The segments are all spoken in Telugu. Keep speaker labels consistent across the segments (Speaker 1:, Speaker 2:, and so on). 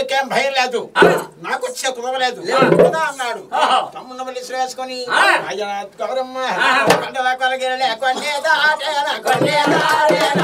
Speaker 1: నీకేం భయం లేదు
Speaker 2: ఆ.
Speaker 1: నాకు వచ్చే కుదవలేదు
Speaker 2: లేదు.
Speaker 1: కదా అన్నాడు
Speaker 2: ఆహా.
Speaker 1: తమ్ముడు మళ్ళీ వేసుకొని
Speaker 2: ఆ.
Speaker 1: అయ్యా గౌరమ్మ
Speaker 2: ఆహా.
Speaker 1: కొండల కొలగిరలే కొన్నే దాటేల కొన్నే దాటేల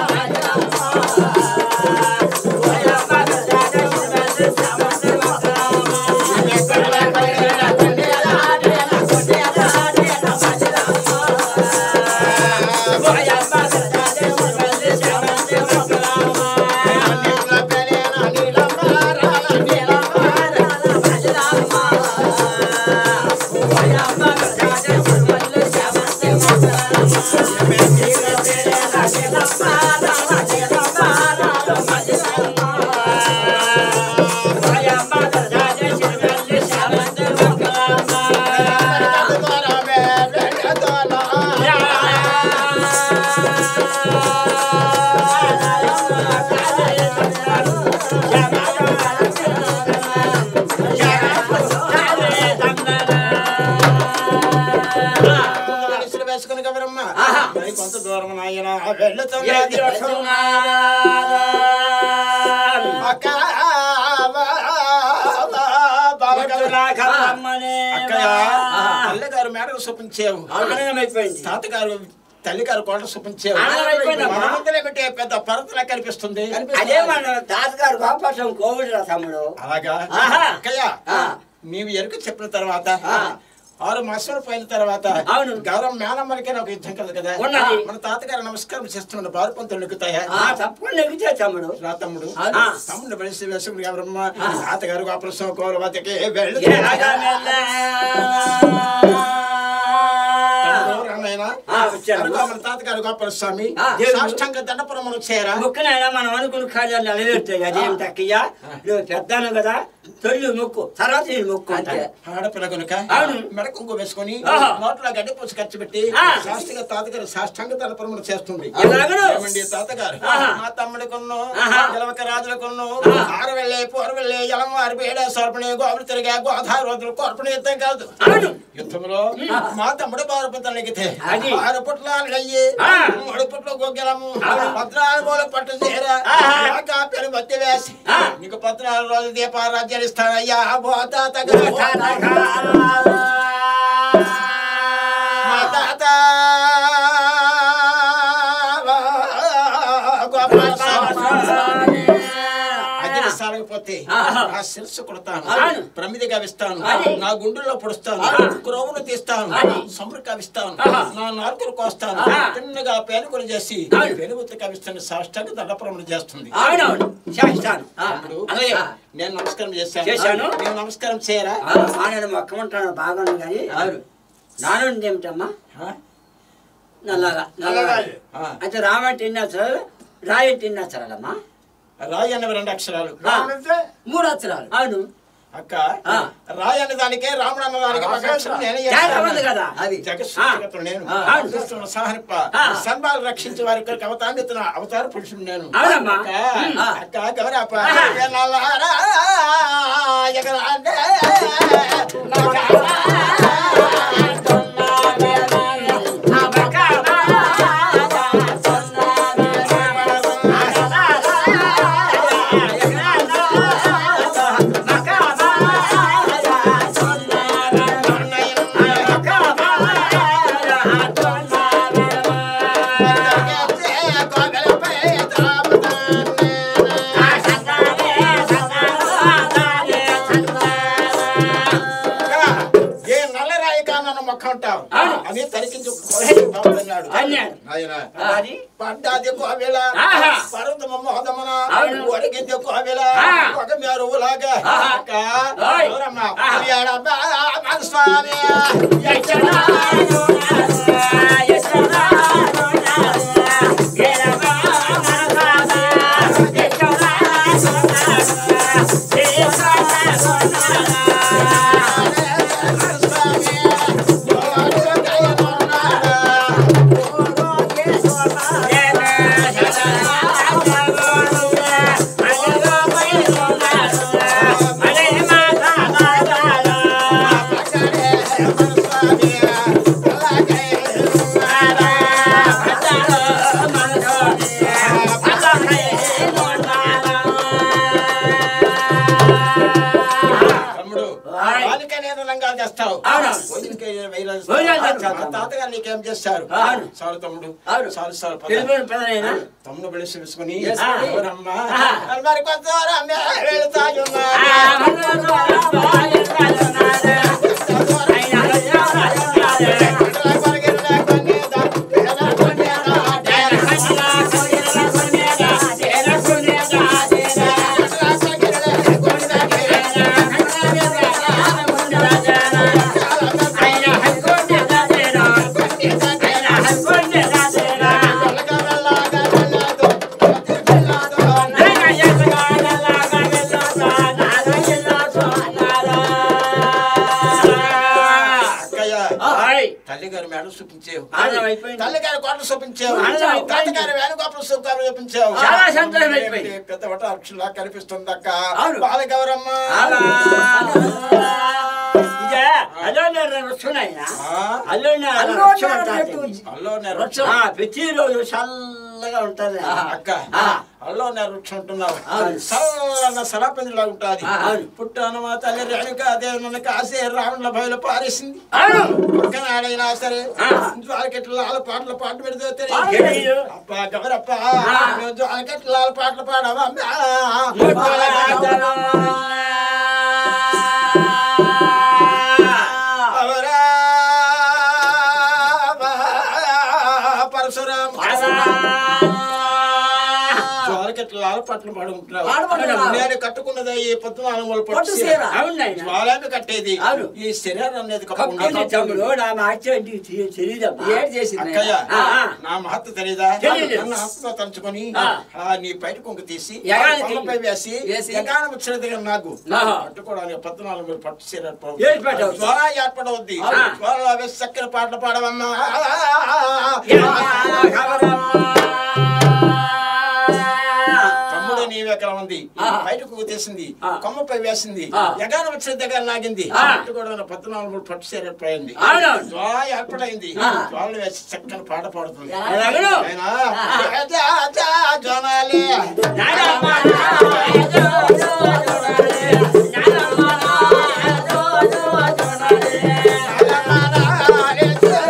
Speaker 1: వేసుకుని గౌరమ్మ
Speaker 2: ఆహా.
Speaker 1: మరి కొంత దూరం నాయన వెళ్ళుతున్నది అక్క అక్కయ్య తల్లిగారు మేడకు చూపించావు తాతగారు తల్లిగారు కోట చూపించావు
Speaker 2: ఆనందమైపోయిందమ్మా.
Speaker 1: మన ముందరే పెట్టే పెద్ద పరతలా కనిపిస్తుంది
Speaker 2: అదే మన తాతగారు గోపాసం కోవిడ్ రా తమ్ముడు
Speaker 1: అలాగా
Speaker 2: ఆహా.
Speaker 1: అక్కయ్య
Speaker 2: ఆ.
Speaker 1: నీవు ఎరుక చెప్పిన తర్వాత
Speaker 2: ఆ.
Speaker 1: ఆరు మాసాలు పోయిన తర్వాత
Speaker 2: అవును.
Speaker 1: గౌరవం మేనమ్మలకే ఒక యుద్ధం కదా కదా
Speaker 2: ఉన్నది.
Speaker 1: మన తాతగారు నమస్కారం చేస్తున్న బారు పంతులు ఎక్కుతాయా
Speaker 2: ఆ, తప్పకుండా ఎగితే తమ్ముడు
Speaker 1: రా తమ్ముడు
Speaker 2: అవును.
Speaker 1: తమ్ముడు కలిసి వేసుకుని గౌరమ్మ తాతగారు గోపరసం కోరవతకి వెళ్ళు తమ్ముడు రామాయణ
Speaker 2: ఆ, వచ్చాను.
Speaker 1: అరుగు మన తాతగారు గోపరస్వామి
Speaker 2: ఆ.
Speaker 1: సాష్టాంగ దండపురం చేరా
Speaker 2: ముక్కనైనా మనం అనుకున్న కార్యాలు నెరవేరుతాయి అదేం తక్కయ్యా నువ్వు పెద్దాను కదా తొలి మొక్కు తర్వాత నేను మొక్కు అంతే
Speaker 1: ఆడపిల్ల కనుక
Speaker 2: అవును.
Speaker 1: మెడ కుంకు వేసుకొని
Speaker 2: ఆహా.
Speaker 1: నోట్లో గడ్డి పూసి ఖర్చు పెట్టి
Speaker 2: ఆ.
Speaker 1: శాస్త్రిగా తాతగారు సాష్టాంగ తలపరములు చేస్తుంది
Speaker 2: ఎలాగను?
Speaker 1: ఏమండి తాతగారు
Speaker 2: ఆహా.
Speaker 1: మా తమ్ముడు కొన్ను
Speaker 2: ఆహా.
Speaker 1: గెలవక రాజుల కొన్ను
Speaker 2: ఆహా.
Speaker 1: ఆరు వెళ్ళే పూరు వెళ్ళే ఎలం వారి బేడ సర్పణి గోపురు తిరిగా గోదావరి రోజులు కోర్పణ యుద్ధం కాదు
Speaker 2: అవును.
Speaker 1: యుద్ధంలో మా తమ్ముడు బారు పుట్టలు ఎగితే
Speaker 2: అది.
Speaker 1: ఆరు పుట్ల అయ్యి
Speaker 2: ఆ.
Speaker 1: మూడు పుట్లు గొగ్గెలము
Speaker 2: అవును.
Speaker 1: పద్నాలుగు మూల పట్టు చేర
Speaker 2: ఆహా.
Speaker 1: కాపీలు బట్టి వేసి
Speaker 2: ఆ.
Speaker 1: నీకు పద్నాలుగు రోజులు దీపారాజ్యాలు ఇస్తానయ్యా బో తాతగారు మా తాత అగ్ని సాగపోతే
Speaker 2: ఆహా.
Speaker 1: నా శిరస్సు కొడతాను
Speaker 2: అవును.
Speaker 1: ప్రమిది గవిస్తాను
Speaker 2: అది.
Speaker 1: నా గుండెల్లో పొడుస్తాను
Speaker 2: అవును.
Speaker 1: క్రోవును తీస్తాను
Speaker 2: అది.
Speaker 1: సమురు కవిస్తాను
Speaker 2: ఆహా.
Speaker 1: నా నాలుగురు కోస్తాను
Speaker 2: ఆహా.
Speaker 1: తిన్నగా పేనుకొని చేసి
Speaker 2: అవును.
Speaker 1: పెనుగుత్తి కవిస్తాను సాష్టాంగ దండపురములు చేస్తుంది
Speaker 2: అవునవును చేస్తాను ఆ,
Speaker 1: ఇప్పుడు
Speaker 2: అలాగే
Speaker 1: నేను నమస్కారం చేశాను
Speaker 2: చేశాను.
Speaker 1: నేను నమస్కారం చేయరా
Speaker 2: ఆ, ఆ, నేను మొక్కమంటాను బాగుంది కానీ
Speaker 1: అవును.
Speaker 2: నానుంది ఏమిటమ్మా
Speaker 1: ఆ?
Speaker 2: నల్లగా నల్లగా
Speaker 1: ఆ.
Speaker 2: అయితే రామంటే ఎన్ని అక్షరాలు రాయి అంటే ఎన్ని అక్షరాలమ్మా
Speaker 1: రాయి అనేవి రెండు అక్షరాలు
Speaker 2: ఆ.
Speaker 3: మూడు అక్షరాలు
Speaker 2: అవును
Speaker 1: అక్క
Speaker 2: ఆ.
Speaker 1: రాయి అనే దానికే రాముడు అన్న దానికి ఒక అక్షరం నేనే
Speaker 2: తేడా
Speaker 1: చేస్తాను.
Speaker 2: ఉంది కదా
Speaker 3: అది
Speaker 1: జగత్సృష్టికర్తను నేను
Speaker 2: ఆ.
Speaker 1: దుష్టులను సంహరింప
Speaker 2: ఆ.
Speaker 1: సన్మాలు రక్షించి వారి యొక్క అవతారితున్న అవతార పురుషుడు నేను
Speaker 2: అవునమ్మా.
Speaker 1: అక్క,
Speaker 2: ఆ.
Speaker 1: అక్క గౌరప్ప
Speaker 2: ఆహా.
Speaker 1: ఎన్నలారా ఎగరాండే ఏ నల్లరాయి కానన్న మొక్క ఉంటావు
Speaker 2: అవును.
Speaker 1: అని తరికించు అన్నాడు
Speaker 2: అన్నాడు.
Speaker 1: ఆయన
Speaker 2: అది
Speaker 1: పడ్డాది కోవెల
Speaker 2: ఆహా.
Speaker 1: పర్వతమ మోదమన
Speaker 2: అవును.
Speaker 1: ఒడిగింది కోవెల
Speaker 2: ఆ.
Speaker 1: ఒక మేరువులాగా
Speaker 2: ఆహా.
Speaker 1: అక్క,
Speaker 2: ఓయ్.
Speaker 1: ఎవరమ్మ?
Speaker 2: ఆహా.
Speaker 1: ఉయ్యాడబ్బా, మన స్వామి మన స్వామి, ఓడు దయనున్నాడా.
Speaker 2: Yeah.
Speaker 1: చేస్తావు
Speaker 2: అవును.
Speaker 1: భోజనకి వైరాలు
Speaker 2: వైరాలు
Speaker 1: చేస్తావు.
Speaker 2: చేస్తావు.
Speaker 1: మా తాతగారు నీకేం చేస్తారు
Speaker 2: అవును.
Speaker 1: చాలు తమ్ముడు
Speaker 2: అవును.
Speaker 1: చాలు చాలు పద.
Speaker 2: తెలుగుని పదనైనా
Speaker 1: తమ్ముడు బిడ్డ తెలుసుకుని
Speaker 2: వేసుకొని.
Speaker 1: ఎవరమ్మా
Speaker 2: ఆహా.
Speaker 1: మరి కొంత దూరం అమ్మే వెళ్తాయున్నా. అక్కయ్య తల్లిగారు మేడం చూపించావు
Speaker 2: ఆనందం అయిపోయింది.
Speaker 1: తల్లిగారి కోటలు చూపించావు
Speaker 2: ఆనందం అయిపోయింది.
Speaker 1: తాతగారి వేణుగోపాల సుఖాలు చూపించావు
Speaker 2: చాలా సంతోషం అయిపోయింది.
Speaker 1: పెద్ద వట అక్షులా కనిపిస్తుంది అక్క
Speaker 2: అవును.
Speaker 1: బాలగౌరమ్మ
Speaker 2: ఇదే అల్లో నేను వస్తున్నాయినా
Speaker 1: ఆ?
Speaker 2: అల్లో నేను
Speaker 3: అల్లో
Speaker 2: వచ్చి
Speaker 3: నేను
Speaker 1: అల్లో నేను
Speaker 2: వృక్షం ఆ, ప్రతిరోజు చల్లగా ఉంటది
Speaker 1: అక్క
Speaker 2: ఆ.
Speaker 1: అల్లో నేను వృక్షం ఉంటున్నావు
Speaker 2: అవును.
Speaker 1: సన్న సరాపందిలా ఉంటాది
Speaker 2: ఆ, అవును.
Speaker 1: పుట్టాను మా తల్లి రేణుక అదే మన కాసే రావణుల బయలు పారేసింది
Speaker 2: అవును
Speaker 1: పక్కన ఆడైనా సరే
Speaker 2: ఆ.
Speaker 1: జ్వాలకెట్ల లాల పాటలు పాట పెడితే
Speaker 2: తెలియదు.
Speaker 1: అప్ప గవరప్ప
Speaker 2: ఆ.
Speaker 1: నువ్వు జ్వాలకెట్ల లాల పాటలు పాడవా అవరా పరశురామ జ్వాలకెట్ల లాల పాటలు పాడుకుంటున్నావు
Speaker 3: పాడుకుంటున్నావు.
Speaker 1: నేను కట్టుకున్నది ఈ పద్నాలుగు మూల
Speaker 3: పట్టు
Speaker 1: పట్టు
Speaker 3: చీర.
Speaker 1: చీర.
Speaker 2: అవునాయన
Speaker 1: జ్వాలేమి కట్టేది
Speaker 2: అవును.
Speaker 1: ఈ శరీరం అనేది
Speaker 2: కప్పుని
Speaker 1: కప్పుకుంటా
Speaker 2: తమ్ముడు నా మాత్యం తెలియదమ్మా
Speaker 3: ఏడు చేసింది
Speaker 1: అక్కయ్య
Speaker 2: ఆ, ఆ.
Speaker 1: నా మహత్త తెలీదా
Speaker 2: తెలీదు.
Speaker 1: నన్ను హస్తతో తలుచుకొని
Speaker 2: ఆ.
Speaker 1: ఆ, నీ బయట కుంకు తీసి
Speaker 2: ఎగానికి.
Speaker 1: కొమ్మపై వేసి
Speaker 3: వేసి.
Speaker 1: ఎగాన ముచ్చట దగ్గర నాకు
Speaker 2: ఆహా.
Speaker 1: పట్టుకోవడానికి పద్నాలుగు వేలు పట్టు చీర
Speaker 2: ఏర్పాటవుతుంది.
Speaker 1: జ్వర ఏర్పడవుద్ది
Speaker 2: ఆ.
Speaker 1: జ్వరలో వేసి చక్కెర పాటలు పాడవమ్మా తమ్ముడు నీవు ఎక్కడ ఉంది
Speaker 2: ఆ.
Speaker 1: బయటకు తీసింది
Speaker 2: ఆ.
Speaker 1: కొమ్మపై వేసింది
Speaker 2: ఆ.
Speaker 1: ఎగాన వచ్చిన దగ్గర లాగింది
Speaker 2: ఆ.
Speaker 1: పట్టుకోవడానికి పద్నాలుగు మూడు పట్టు చీర ఏర్పడింది
Speaker 2: అవునవును.
Speaker 1: జ్వర ఏర్పడైంది
Speaker 2: ఆ.
Speaker 1: జ్వరలు వేసి చక్కని పాట పాడుతుంది
Speaker 2: ఎలాగను?
Speaker 1: అయినా రాజా జా జనాలే అలమనాలే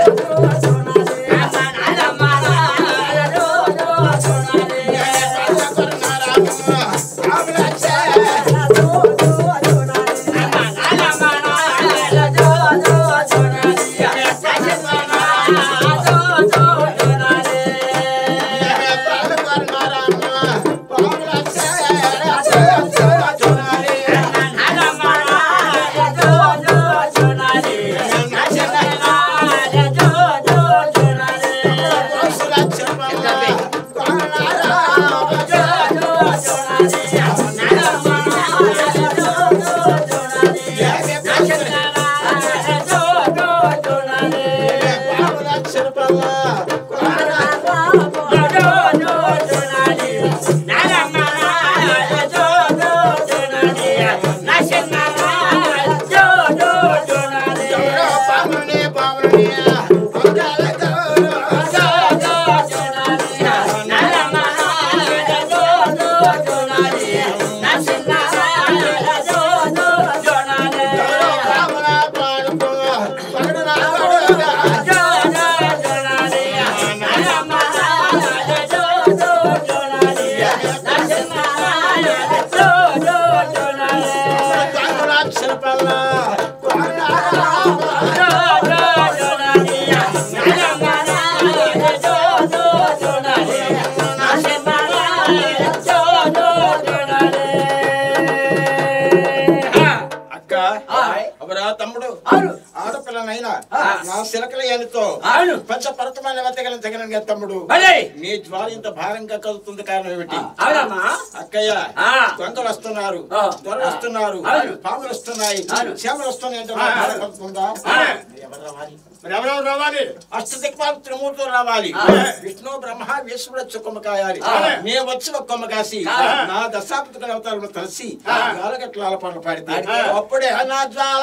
Speaker 1: అక్క అవరా తమ్ముడు ఆడపిల్లనైనా నా సిలకల ఏలితో
Speaker 2: అవును.
Speaker 1: పంచ పరతమైన వెతగల తగిన తమ్ముడు
Speaker 2: భలే.
Speaker 1: నీ జ్వాల ఇంత భారంగా కలుగుతుంది కారణం ఏమిటి
Speaker 2: అవునమ్మా
Speaker 1: అక్కయ్య
Speaker 2: ఆ.
Speaker 1: దొంగలు వస్తున్నారు
Speaker 2: ఆ.
Speaker 1: దొరలు వస్తున్నారు
Speaker 2: అవును.
Speaker 1: పాములు వస్తున్నాయి
Speaker 2: అవును.
Speaker 1: చేమలు వస్తున్నాయి అంటే
Speaker 2: ఆ.
Speaker 1: నాకు బాధ కలుగుతుందా?
Speaker 2: ఆ.
Speaker 1: ఎవరు రావాలి మరి ఎవరెవరు రావాలి అష్టదిక్పాల త్రిమూర్తులు రావాలి
Speaker 2: ఆ.
Speaker 1: విష్ణు బ్రహ్మ విశ్వడు వచ్చి కొమ్మ కాయాలి
Speaker 2: ఆ.
Speaker 1: నేను వచ్చి ఒక కొమ్మ కాసి
Speaker 2: ఆ.
Speaker 1: నా దశాబ్దకుల అవతారంలో కలిసి
Speaker 2: ఆ.
Speaker 1: గాలగట్ల ఆలపాటలు పాడితే
Speaker 2: పాడితే
Speaker 1: అప్పుడే నా జ్వాల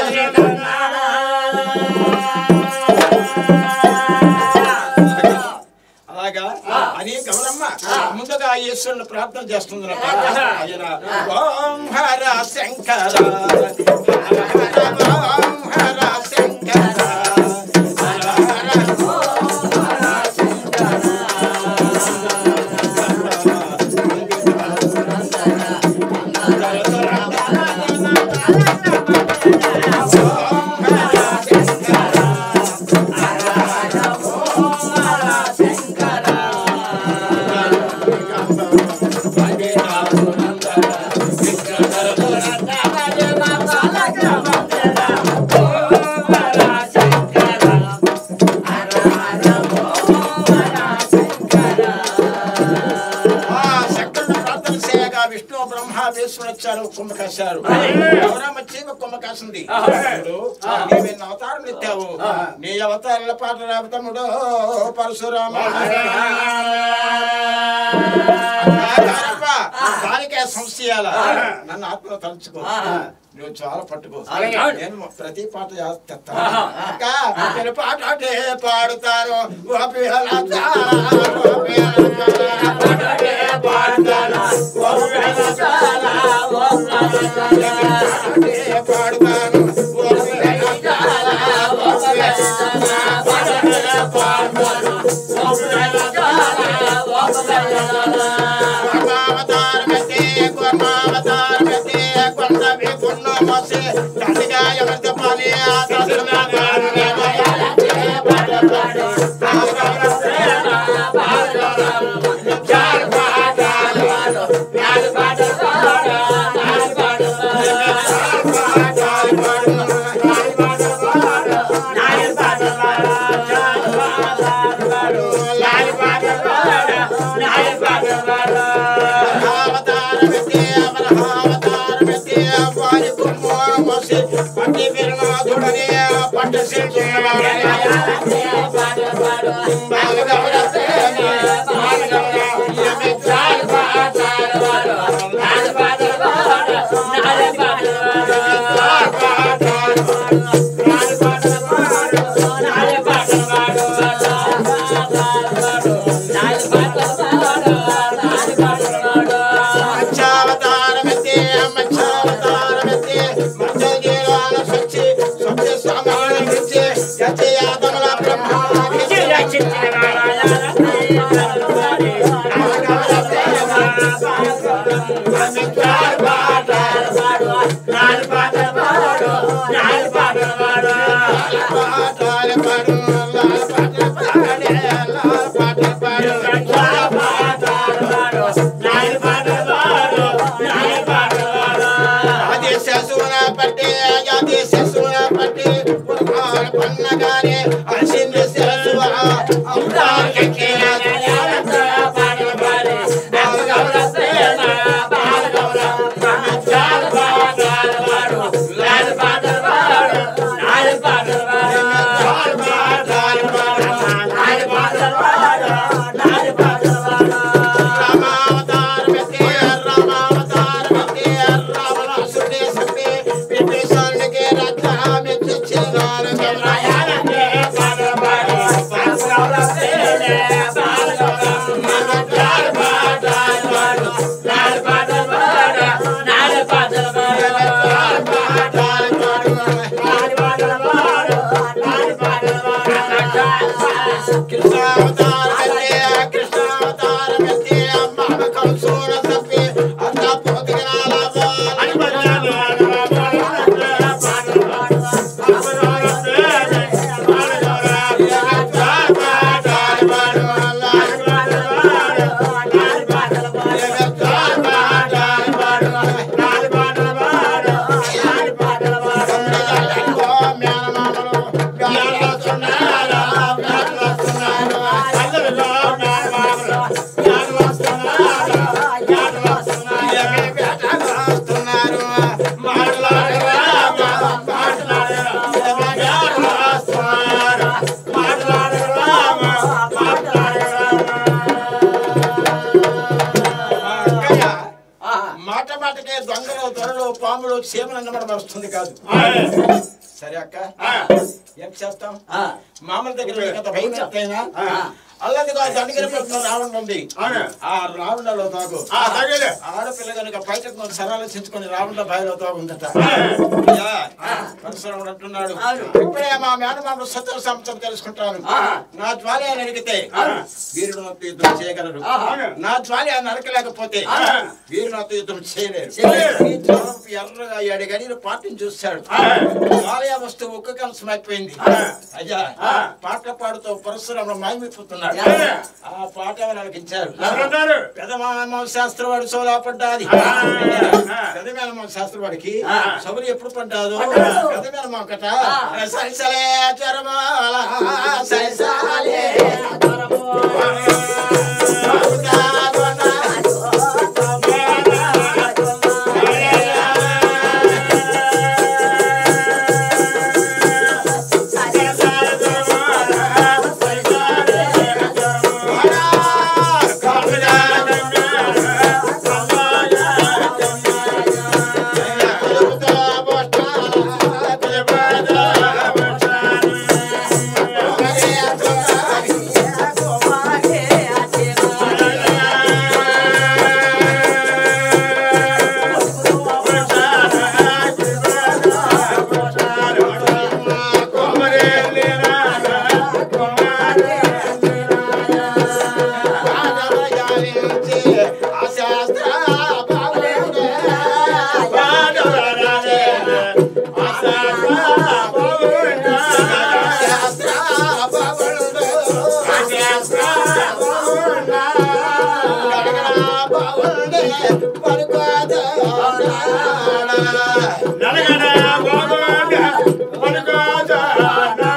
Speaker 1: అలాగా అని గౌరమ్మ ముందుగా ఈశ్వరుని ప్రార్థన చేస్తుంది ఆయన ఓం హర శంకర హర హర ఓం హర కాశారు ఎవరమ్మ చీమ కొమ్మ కాసింది ఇప్పుడు నీవెన్ని అవతారం ఎత్తావు నీ అవతారాల పాట రావు తమ్ముడు పరశురామ కాదప్ప, దానికే సంశయాల నన్ను ఆత్మ తలుచుకో నువ్వు చాలా పట్టుకో
Speaker 2: అలాగే.
Speaker 1: నేను ప్రతి పాట చేస్తా ఇంకా నేను పాట అంటే పాడుతాను ఓ పిల్లలారా, ఓ పిల్లలారా, పాట అంటే పాడుతాను ఓ పిల్లలారా, ఓ పిల్లలారా, పాట అంటే పాడుతాను ఓ పిల్లలారా, ఓ పిల్లలారా, పాట అంటే పాడుతాను ఓ పిల్లలారా, ఓ పిల్లలారా. కర్మావతారమతే, కర్మావతారమతే, కొండవి గున్నమసే, దండిగా ఎవరి చెప్పాలి, ఆ దర్శనమే మాయాలతే, పాట పాడు. ఆగమనసేన, పాడగలం, చాలు పాటలు పాడు, నాలుగు పాటలు పాడు, నాలుగు పాటలు పాడు, చాలు పాటలు పాడు, నాలుగు పాటలు పాడు, నాలుగు పాటలు పాడు, చాలు పాటలు పాడు, నాలుగు పాటలు పాడు, నాలుగు పాటలు పాడు. అవతారమెత్తి, అవతారమెత్తి, వారి కుమ్మోమసి, పట్టి విరణాధుడని, పట్టు శిల్పుడని, బాలగౌరసేన, బాలగౌర, ఎమి చాలు పాటలు పాడు, నాలుగు పాటలు పాడు, నాలుగు పాటలు పాడు, చాలు పాటలు పాడు, నాలుగు పాటలు పాడు, నాలుగు పాటలు పాడు, నాలుగు పాటలు పాడు, నాలుగు పాటలు పాడు. మత్స్యావతారమెత్తి, మత్స్యావతారమెత్తి, మత్స్యజీవాల సచ్చి, సత్య సామాన్యమిచ్చి, యజ్ఞయాతముల బ్రహ్మానికి రక్షించిన పాటలు పాడు, లాల పాటలు పాడే, లాల పాటలు పాడు, లాల పాటలు పాడు, లాల పాటలు పాడు, లాల పాటలు పాడు. ఆది శశువున పట్టి, ఆది శశువున పట్టి, పురమాల పన్నగానే అలసింది శశువ, అమృతానికి పాటలు పాడి, బాలగౌర సేన, బాలగౌర, చాలా పాటలు పాడు, లాల పాటలు పాడు, లాల పాటలు పాడు, చాలా పాటలు పాడు, లాల పాటలు పాడు, లాల పాటలు పాడు. రామావతారమెత్తి, రామావతారమెత్తి, రావణాసురుడి సంపి, విభీషణుడికి రత్నమిచ్చినారు గమనాయాలకే పాటలు పాడు, బాలగౌర సేన, బాలగౌర, చాలా పాటలు పాడు, లాల పాటలు పాడు, లాల పాటలు పాడు, చాలా పాటలు పాడు, లాల పాటలు పాడు, లాల పాటలు పాడు. కృష్ణావతారమెత్తి, కృష్ణావతారమెత్తి, అమ్మ కంసున సంపి, అంతా పోతిగనాల అని మాట మాటకే దొంగలు దొరలు పాములు చీమలు అన్నమాట వస్తుంది కాదు సరే అక్క ఏం చేస్తాం మామూలు దగ్గర వెళ్ళినంత భయం ఎంతైనా అల్లదిగా దండగిరి పట్ల రావణం ఉంది ఆ రావణలో తాగు ఆడపిల్ల కనుక బయటకు సరాలోచించుకొని రావణ భయలో తాగుందట అయ్యా, పరశురాముడు అంటున్నాడు ఇప్పుడే మా మేనమామ సత్య సంవత్సరం తెలుసుకుంటాను నా జ్వాలి అని అడిగితే వీరుడు నాతో యుద్ధం చేయగలరు నా జ్వాలి అని నరకలేకపోతే వీరుడు నాతో యుద్ధం చేయలేరు ఈ జ్వరం ఎర్రగా ఏడు గడియలు పాటను చూశాడు జ్వాలయ వస్తువు ఒక్క కలసం అయిపోయింది అయ్యా పాటలు పాడుతూ పరశురాముడు మాయమైపోతున్నాడు ఆ పాట వాళ్ళకి ఇచ్చారు పెదమామ శాస్త్రం వాడు సోలా పడ్డాది పెదమేనమ్మ శాస్త్రం వాడికి సబులు ఎప్పుడు పడ్డాదు పెదమేనమ్మ ఒకట సరిసలే చరమాల సరిసాలే చరమాల
Speaker 3: నలగడ గోగోడ పలుకోజానా.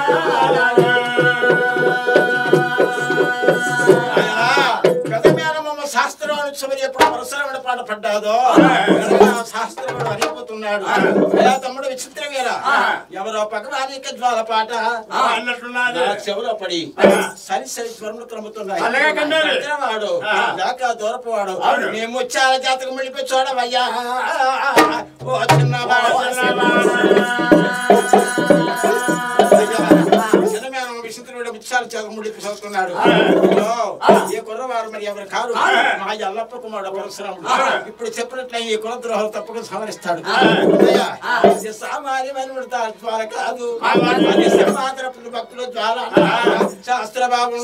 Speaker 1: పెద్ద మేనమామ శాస్త్రోత్సవం ఎప్పుడు పరశురాముడి పాట పడ్డాదో శాస్త్రం అరిగిపోతున్నాడు అయ్యా తమ్ముడు విచిత్రం వేరా ఎవరో పగవానికి జ్వాల పాట
Speaker 3: అన్నట్టున్నది.
Speaker 1: నా చెవులో పడి సరి సరి స్వరములు త్రమ్ముతున్నాయి
Speaker 3: అలాగే కన్నారు.
Speaker 1: వాడు
Speaker 3: ఆ.
Speaker 1: లేక దూరపు వాడు
Speaker 3: అవును.
Speaker 1: మేము వచ్చాల జాతకం వెళ్ళిపో చూడవయ్యా ఓ చిన్నవాడు చిన్నమేనమామ విచిత్రుడు ముత్యాల జాతకం ముడిపి చదువుతున్నాడు ఇదిగో, ఈ కుర్రవారు మరి ఎవరు కారు మా ఎల్లప్ప కుమారుడు పరశురాముడు ఇప్పుడు చెప్పినట్లే ఈ కులద్రోహం తప్పక సంహరిస్తాడు అయ్యా, ఇది సామాన్యమైన జ్వాల కాదు అది సమాధానపుడు భక్తుల జ్వాల శాస్త్ర బాబు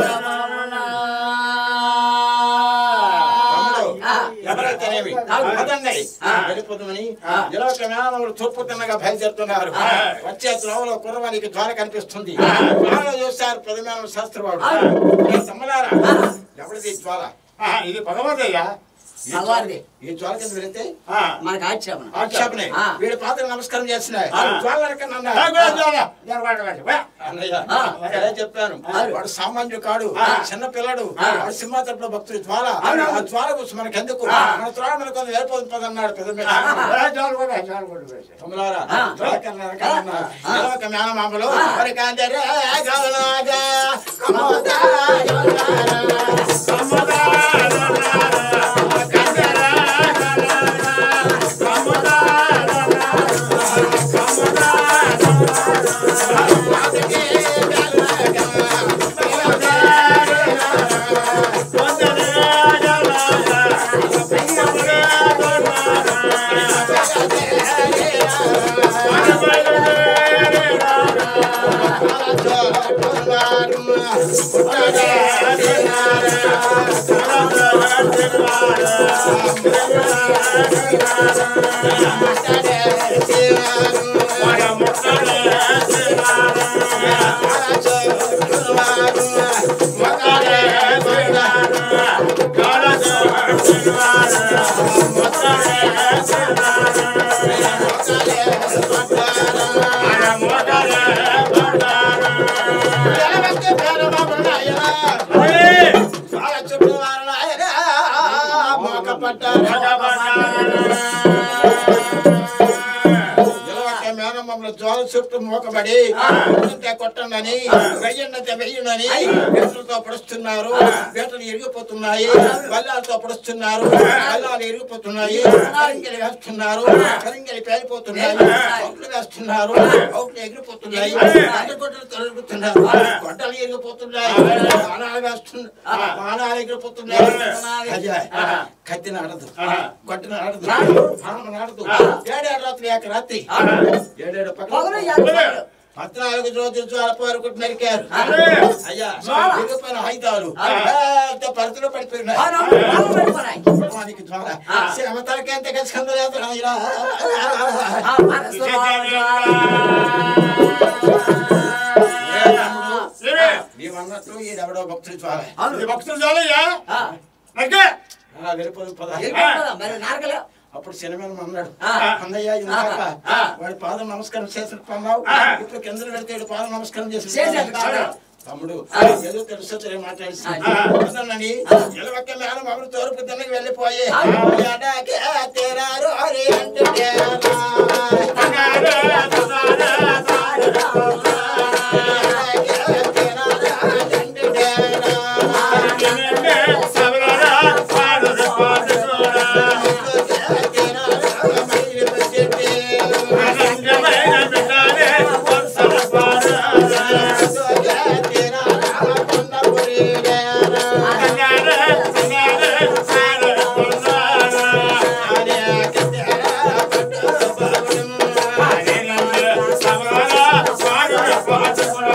Speaker 1: తమ్ముడు, ఎవరైతేనేమి పదండి వెళ్ళిపోదామని ఇరవై మేనములు తూర్పు తిన్నగా బయలుదేరుతున్నారు వచ్చే త్రోవలో కుర్రవానికి జ్వాల కనిపిస్తుంది జ్వాల చూస్తారు ప్రతిమేనం శాస్త్రవాడు తమ్ములారా ఎవరిది జ్వాల
Speaker 3: ఆ, ఇది భగవదయ్యా
Speaker 1: ఈ జ్వాల-
Speaker 2: భగవాన్ది.
Speaker 1: ఈ జ్వాల కింద వెళితే
Speaker 2: మనకు ఆక్షేపణ
Speaker 1: ఆక్షేపనే
Speaker 2: ఆ.
Speaker 1: వీడి పాత్ర నమస్కారం చేస్తున్నాయి
Speaker 3: ఆ.
Speaker 1: జ్వాల నరకన్నా
Speaker 3: ఆ, కూడా చాలా. నేను వాడు వాడు. వా.
Speaker 1: అన్నయ్య
Speaker 2: ఆ.
Speaker 1: అదే చెప్పాను
Speaker 2: ఆ.
Speaker 1: వాడు సామాన్యుడు కాడు
Speaker 3: ఆ.
Speaker 1: చిన్న పిల్లడు
Speaker 2: ఆ.
Speaker 1: వాడు సింహాతరపులో భక్తుడు జ్వాల
Speaker 3: అవును.
Speaker 1: ఆ జ్వాల కోసం మనకెందుకు
Speaker 3: ఆ.
Speaker 1: మన త్వర మనకు కొంత వెళ్ళిపోతుంది పదన్నాడు పెద్ద మీద.
Speaker 3: ఆ, చాలా కూడా, చాలా కూడా వేశారు.
Speaker 1: తమ్ములారా,
Speaker 2: ఆ.
Speaker 1: జ్వాల కన్నా నరకన్నా.
Speaker 2: ఆ.
Speaker 1: ఇలవక మేనమామలు
Speaker 2: ఆ.
Speaker 1: మరి కాంతరే గౌలాగా కమోదా యోగారా. మాతకే జ్వాల చుట్టూ మోకబడి కొట్టితే కొట్టండి వెయ్యండి వెయ్యండి వేటలతో పడుస్తున్నారు వేటలు ఎరిగిపోతున్నాయి బల్లాలతో పడుస్తున్నారు బల్లాలు ఎరిగిపోతున్నాయి కరింగలి వేస్తున్నారు కరింగలి పేలిపోతున్నాయి అవుట్లు వేస్తున్నారు అవుట్లు ఎగిరిపోతున్నాయి గొడ్డలు తొలగిపోతున్నారు గొడ్డలు ఎరిగిపోతున్నాయి బాణాలు వేస్తున్నారు బాణాలు ఎగిరిపోతున్నాయి అయ్యా, కత్తి నాడదు గొడ్డ నాడదు బాణం నాడదు ఏడేడు రాత్రి ఏక రాత్రి ఏడేడు
Speaker 2: పగలు
Speaker 1: పక్కన
Speaker 2: యాత్ర.
Speaker 1: పద్నాలుగు రోజులు జ్వాల వరకు నరికారు అయ్యా
Speaker 2: జ్వాల.
Speaker 1: విరిగిపోయిన ఆయుధాలు పెద్ద పరిధిలో పడిపోయినాయి
Speaker 2: ఆ, నమ్ము, నమ్ము పడిపోనాయి.
Speaker 1: వానికి జ్వాల
Speaker 2: ఆ.
Speaker 1: శ్రమ తలకెంత కసుకందలేదు నాయనా.
Speaker 2: ఆ, మనసు
Speaker 1: ఏ తమ్ముడు,
Speaker 3: ఏమే?
Speaker 1: నీవన్నట్టు ఈడెవడో భక్తుడు జ్వాల
Speaker 3: ఇది భక్తులు చాలయ్యా
Speaker 2: ఆ,
Speaker 3: నరికే.
Speaker 1: అలా వెళ్ళిపోదు పద
Speaker 2: వెళ్ళిపోతుందా? మరి నారకలే
Speaker 1: అప్పుడు సినిమాను అన్నాడు
Speaker 2: ఆ.
Speaker 1: అన్నయ్య ఇందాక
Speaker 2: ఆ.
Speaker 1: వాడి పాదం నమస్కారం చేసిన పన్నావు
Speaker 3: ఆ.
Speaker 1: ఇప్పుడు కింద పెడితే ఈడు పాదం నమస్కారం చేసి
Speaker 2: చేశాడు, చేశాడు.
Speaker 1: తమ్ముడు
Speaker 2: ఆ.
Speaker 1: ఏదో తెలుసో తెలియ మాట్లాడి
Speaker 2: ఆ.
Speaker 1: అదన్నని ఎలవక్క మేడం అప్పుడు తోరుపు తిన్నకి వెళ్ళిపోయి
Speaker 2: ఆ.
Speaker 1: ఎడాకే తేరారు అరే అంటే తేరా.
Speaker 3: తగారే, తగారే,
Speaker 1: ఎడాకే తేరారు అంటే తేరా.
Speaker 3: తగారే, సవరారా, పాడురా, పాడురా.
Speaker 1: తేరారు మైలు పెట్టే.
Speaker 3: అనంగమైన బిడ్డలే, వరుసల పాడురా. తగారే, తగారే, పాడురా, పాడురా. అనంగమైన సవరారా, పాడురా, పాడురా.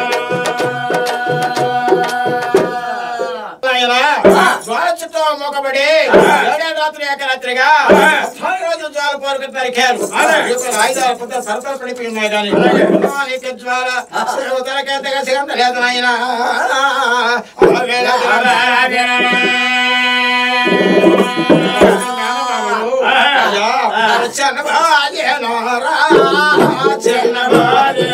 Speaker 1: మొక్కబడి ఏడే రాత్రి ఏకరాత్రిగా పది రోజులు జ్వాల పోరుకు నరికారు ఐదారు పుట్ట సరతలు పడిపోయి ఉన్నాయి కానీ నీకు జ్వాల తలకెంతగా సిగంత లేదు నాయన వచ్చాను రాజేలారా
Speaker 3: చిన్నవారి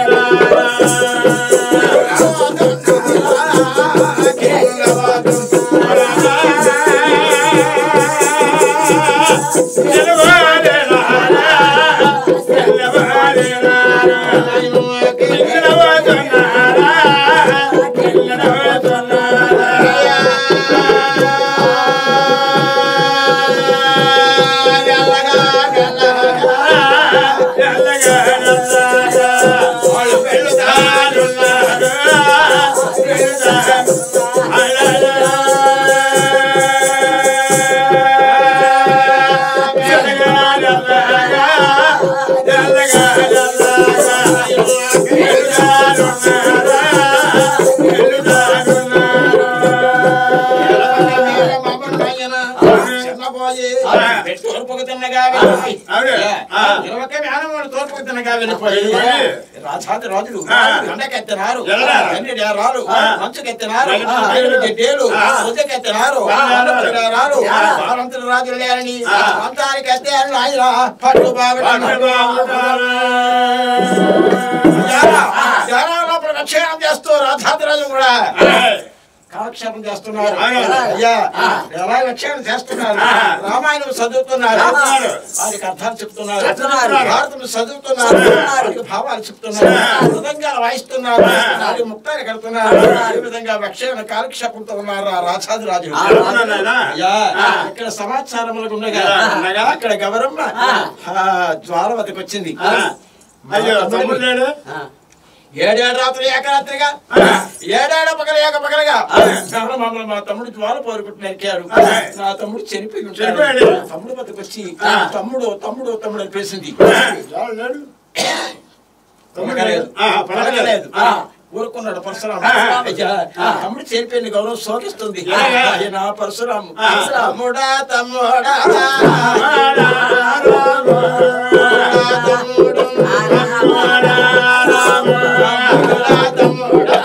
Speaker 1: వాళ్ళు చిన్నపోయి తోర్పుకు తిన్నగా వెళ్ళిపోయి
Speaker 3: అవును. ఆ.
Speaker 1: ఇరవై మేనమాడు తోర్పుకు తిన్నగా వెళ్ళిపోయి
Speaker 3: వెళ్ళిపోయి.
Speaker 1: రాజాది రాజులు
Speaker 3: ఆ.
Speaker 1: ఎండకెత్తినారు
Speaker 3: ఎల్లడారు.
Speaker 1: ఎన్ని డేరాలు
Speaker 3: ఆ.
Speaker 1: మంచుకెత్తినారు
Speaker 3: ఆ.
Speaker 1: ఐదు జడ్డేలు
Speaker 3: ఆ.
Speaker 1: ఉదకెత్తినారు
Speaker 3: ఆ.
Speaker 1: డేరాలు
Speaker 3: ఆ.
Speaker 1: వారంతులు రాజులు లేరని
Speaker 3: ఆ.
Speaker 1: అంతానికి ఎత్తారు ఆయన పట్టు బాగా లోపల విక్షేపం చేస్తూ రాజాదిరాజు కూడా కాలక్షేపం చేస్తున్నారు
Speaker 3: అవును.
Speaker 1: అయ్యా ఎలా విక్షేపం చేస్తున్నారు
Speaker 3: ఆ.
Speaker 1: రామాయణం చదువుతున్నారు
Speaker 3: చదువుతున్నారు.
Speaker 1: వారికి అర్థాలు చెప్తున్నారు
Speaker 2: చెప్తున్నారు.
Speaker 1: భారతం చదువుతున్నారు
Speaker 2: చదువుతున్నారు.
Speaker 1: వారికి భావాలు చెప్తున్నారు
Speaker 3: ఆ.
Speaker 1: మృదంగాలు వాయిస్తున్నారు
Speaker 3: ఆ.
Speaker 1: వారికి ముక్తాలు కడుతున్నారు ఈ విధంగా విక్షేపం కాలక్షేపంతో ఉన్నారు ఆ రాజాది రాజు
Speaker 2: ఆ.
Speaker 1: అయ్యా
Speaker 3: ఆ.
Speaker 1: ఇక్కడ సమాచారములకు ఉండగా
Speaker 3: ఇలా ఉండగా
Speaker 1: అక్కడ గౌరమ్మ
Speaker 2: ఆ.
Speaker 1: ఆ, జ్వాలవతికి వచ్చింది
Speaker 3: అయ్యో తమ్ముడు లేడు
Speaker 1: ఏడేడు రాత్రి ఏకరాత్రిగా
Speaker 3: ఆ.
Speaker 1: ఏడేడు పగల ఏక పగలగా
Speaker 3: ఆ.
Speaker 1: చాలా మమ్మల్ని మా తమ్ముడు జ్వాల పోరుకుంటూ నరికాడు
Speaker 3: ఆ.
Speaker 1: నా తమ్ముడు చనిపోయి ఉంటాడు.
Speaker 3: చనిపోయాడు.
Speaker 1: తమ్ముడు వద్దకు వచ్చి
Speaker 3: ఆ.
Speaker 1: తమ్ముడు తమ్ముడు తమ్ముడు అని పేసింది
Speaker 3: చాలు లేడు తమ్ముడు
Speaker 1: పలకలేదు.
Speaker 3: ఆ, పలకలేదు.
Speaker 1: ఆ. ఊరుకున్నాడు పరశురాము
Speaker 3: ఆ.
Speaker 1: అయ్యా, తమ్ముడు చనిపోయిన గౌరవం శోకిస్తుంది
Speaker 3: ఎలాగా?
Speaker 1: ఆయన పరశురాము
Speaker 3: ఆ.
Speaker 1: తమ్ముడా తమ్ముడా తమ్ముడు తమ్ముడా తమ్ముడా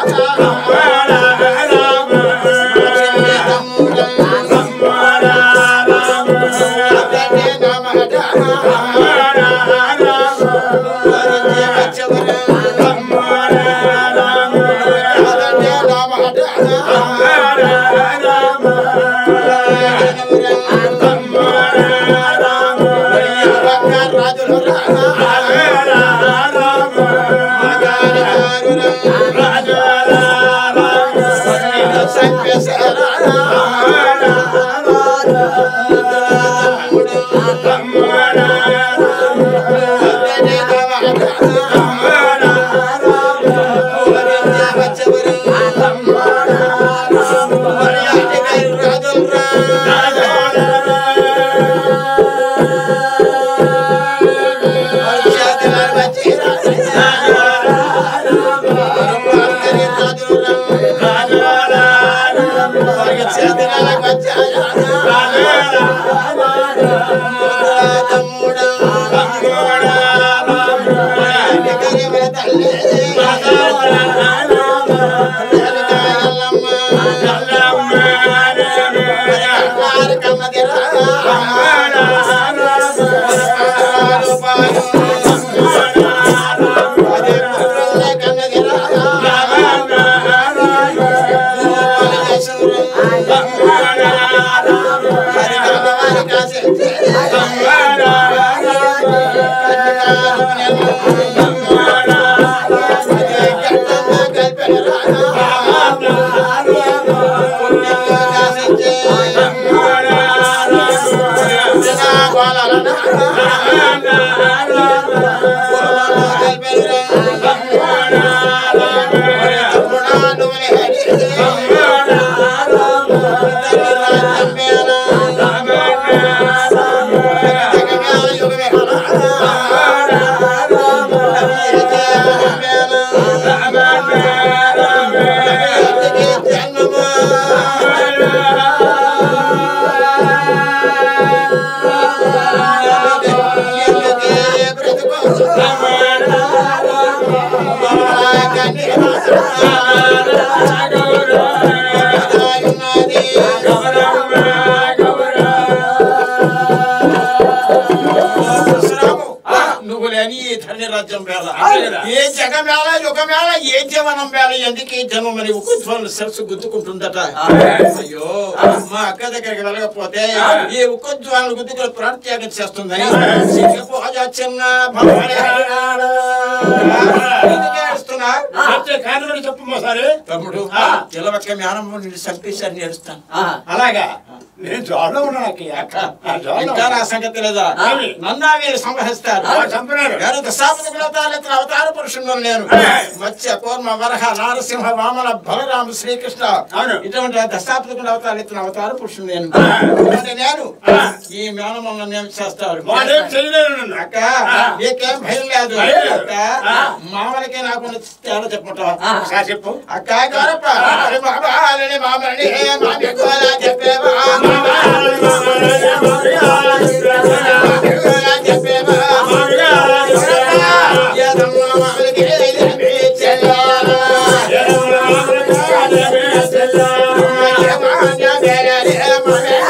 Speaker 3: ఆ
Speaker 1: కానీ ఈ ధరణి రాజ్యం వేళ
Speaker 3: అంతే కదా.
Speaker 1: ఏ జగమేళ యుగమేళ ఏ జీవనం వేళ ఎందుకు ఈ జనం మరి ఉక్కుధ్వనులు సరస్సు గుద్దుకుంటుందట అయ్యో మా అక్క దగ్గరికి వెళ్ళకపోతే ఈ ఉక్కుధ్వనులు గుద్దుకుని ప్రాణత్యాగం చేస్తుందని సిగ్గిపోజ చిన్న భవాని. ఎందుకు ఏడుస్తున్నా
Speaker 3: చెప్తే కారణం చెప్పమ్మా సరే
Speaker 1: తమ్ముడు చిలవక్క జ్ఞానమ్మ నిన్ను చంపేశారు నేడుస్తాను
Speaker 2: ఆ,
Speaker 3: అలాగా నేను జోలో ఉన్నాను అక్కయ్య
Speaker 1: అక్క
Speaker 3: ఆ జోలో
Speaker 1: ఇంకా నా సంగతి లేదా
Speaker 2: ఆ.
Speaker 1: నన్నా వీళ్ళు సంహరిస్తారు
Speaker 3: ఆ, చంపినారు.
Speaker 1: నేను దశాబ్ద గుణతాలెత్తిన అవతార పురుషుడు నేను
Speaker 3: ఆ.
Speaker 1: మత్స్య కూర్మ వరహ నారసింహ వామన బలరామ శ్రీకృష్ణ
Speaker 3: అవును.
Speaker 1: ఇటువంటి దశాబ్ద గుణవతాలు ఎత్తిన అవతార పురుషుడు నేను
Speaker 3: ఆ.
Speaker 1: అంటే నేను
Speaker 3: ఆ.
Speaker 1: ఈ మేనమల్ల నేను చేస్తారు
Speaker 3: వాడేం చేయలేదు నన్ను
Speaker 1: అక్క నీకేం భయం లేదు
Speaker 3: భయం లేదు.
Speaker 1: అక్క
Speaker 3: ఆ.
Speaker 1: మామలకే నాకు తేడా చెప్పమంటావా
Speaker 2: ఆ.
Speaker 3: ఒకసారి చెప్పు
Speaker 1: అక్క గౌరప్ప మరి మామలని మామలని ఏ మామి కూడా చెప్పేవా కూడా చెప్పేవా ఏదమ్మా మామలకి ఏమి చెల్లాలా ఏమాన్య వేరే మామే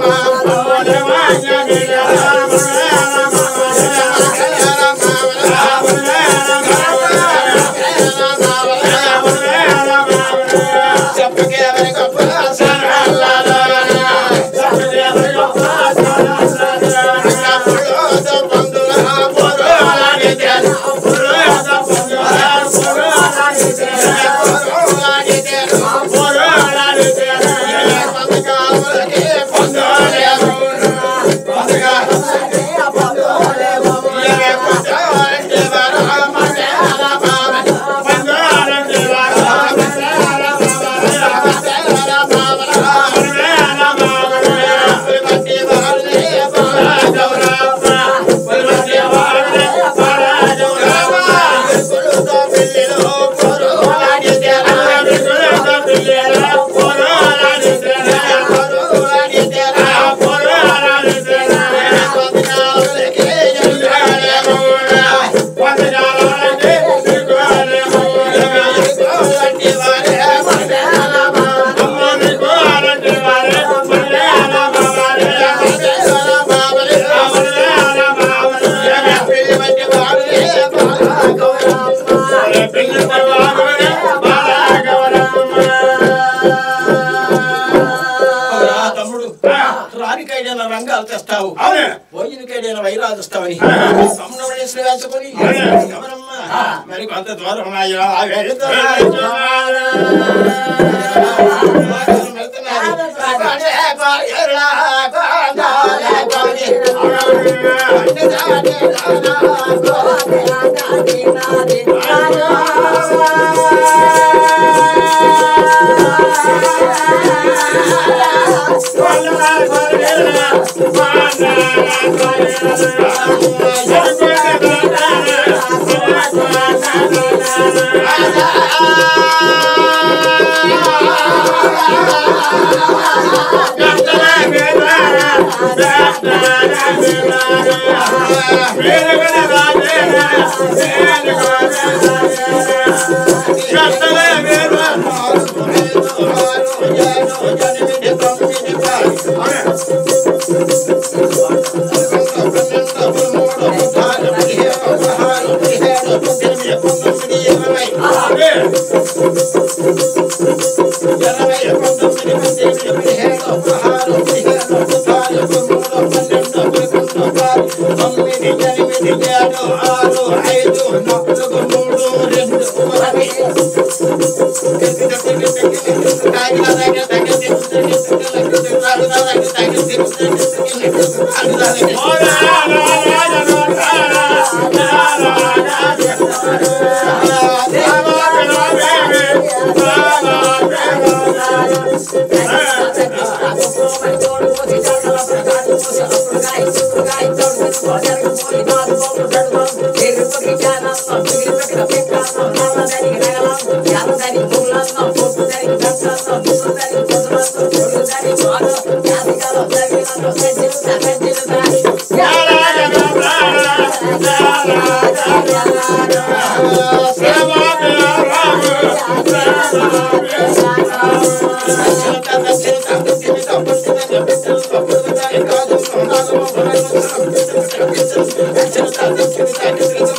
Speaker 1: చెప్పకే ఎవరి గొప్ప సరళాలా తమ్ముడు రానికైనా రంగాలు తెస్తావు
Speaker 3: అవునే.
Speaker 1: భోజనకైనా వైరాలు తెస్తావని తమ్ముడు వేసుకుని వేసుకొని ఎవరమ్మా మరి కొంత దూరం ఉన్నాయో ఆ వెళుతున్నాయి.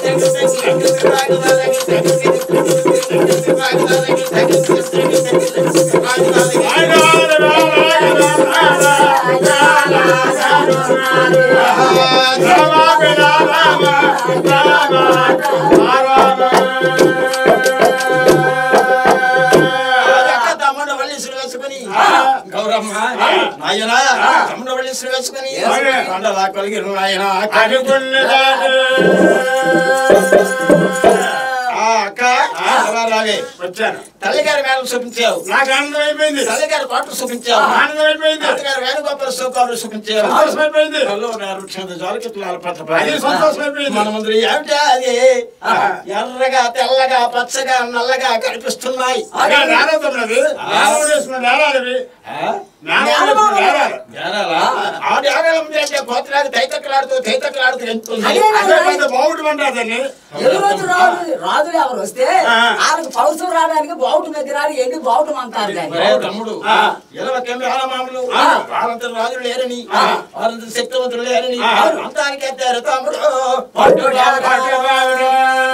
Speaker 1: తమ్ముడు వల్లీసులు వేసుకుని గౌరమ్మ నాయన తమ్ముడు వల్లీసులు వేసుకుని కొండలా కలిగిన నాయన ఆ అక్క ఎలా రావే
Speaker 3: వచ్చాను
Speaker 1: తల్లిగారి వేలు చూపించావు
Speaker 3: నాకు ఆనందం అయిపోయింది
Speaker 1: తల్లిగారి కోట చూపించావు
Speaker 3: ఆనందం అయిపోయింది
Speaker 1: తల్లిగారి వేణుగోపాల సూకాలు చూపించావు
Speaker 3: సంతోషం అయిపోయింది
Speaker 1: కల్లో నారు క్షణ జాలకిట్లాల
Speaker 3: అది సంతోషం అయిపోయింది
Speaker 1: మన ముందు ఏమిటా అది ఎర్రగా తెల్లగా పచ్చగా నల్లగా కనిపిస్తున్నాయి
Speaker 3: అక్కడ నేలతున్నది నేల వేసుకున్న నేలాలవి నేల వేసుకున్న నేలాలు
Speaker 1: నేరాలా? ఆ నేరాల ముందు అంటే కోతలాడి తైతక్కలాడుతూ తైతక్కలాడుతూ వెళ్తుంది
Speaker 4: అదే
Speaker 3: అదే పెద్ద బావుడు అంటాదని
Speaker 4: ఎదురోజు రాజు రాజులు ఎవరు వస్తే
Speaker 3: ఆ.
Speaker 4: వాళ్ళకి పౌరుషం రావడానికి బావుటు మధ్య రాని ఎండు బావుటం అంటారు దాన్ని
Speaker 1: మరే తమ్ముడు
Speaker 3: ఆ.
Speaker 1: ఎలవకెమ్మి ఆలమాములు
Speaker 3: ఆ.
Speaker 1: వారంతరు రాజులు లేరని
Speaker 3: ఆ.
Speaker 1: వారంతరు శక్తివంతులు లేరని
Speaker 3: ఆ.
Speaker 1: అంతానికి ఎత్తారు తమ్ముడు
Speaker 3: పట్టు బావుడు.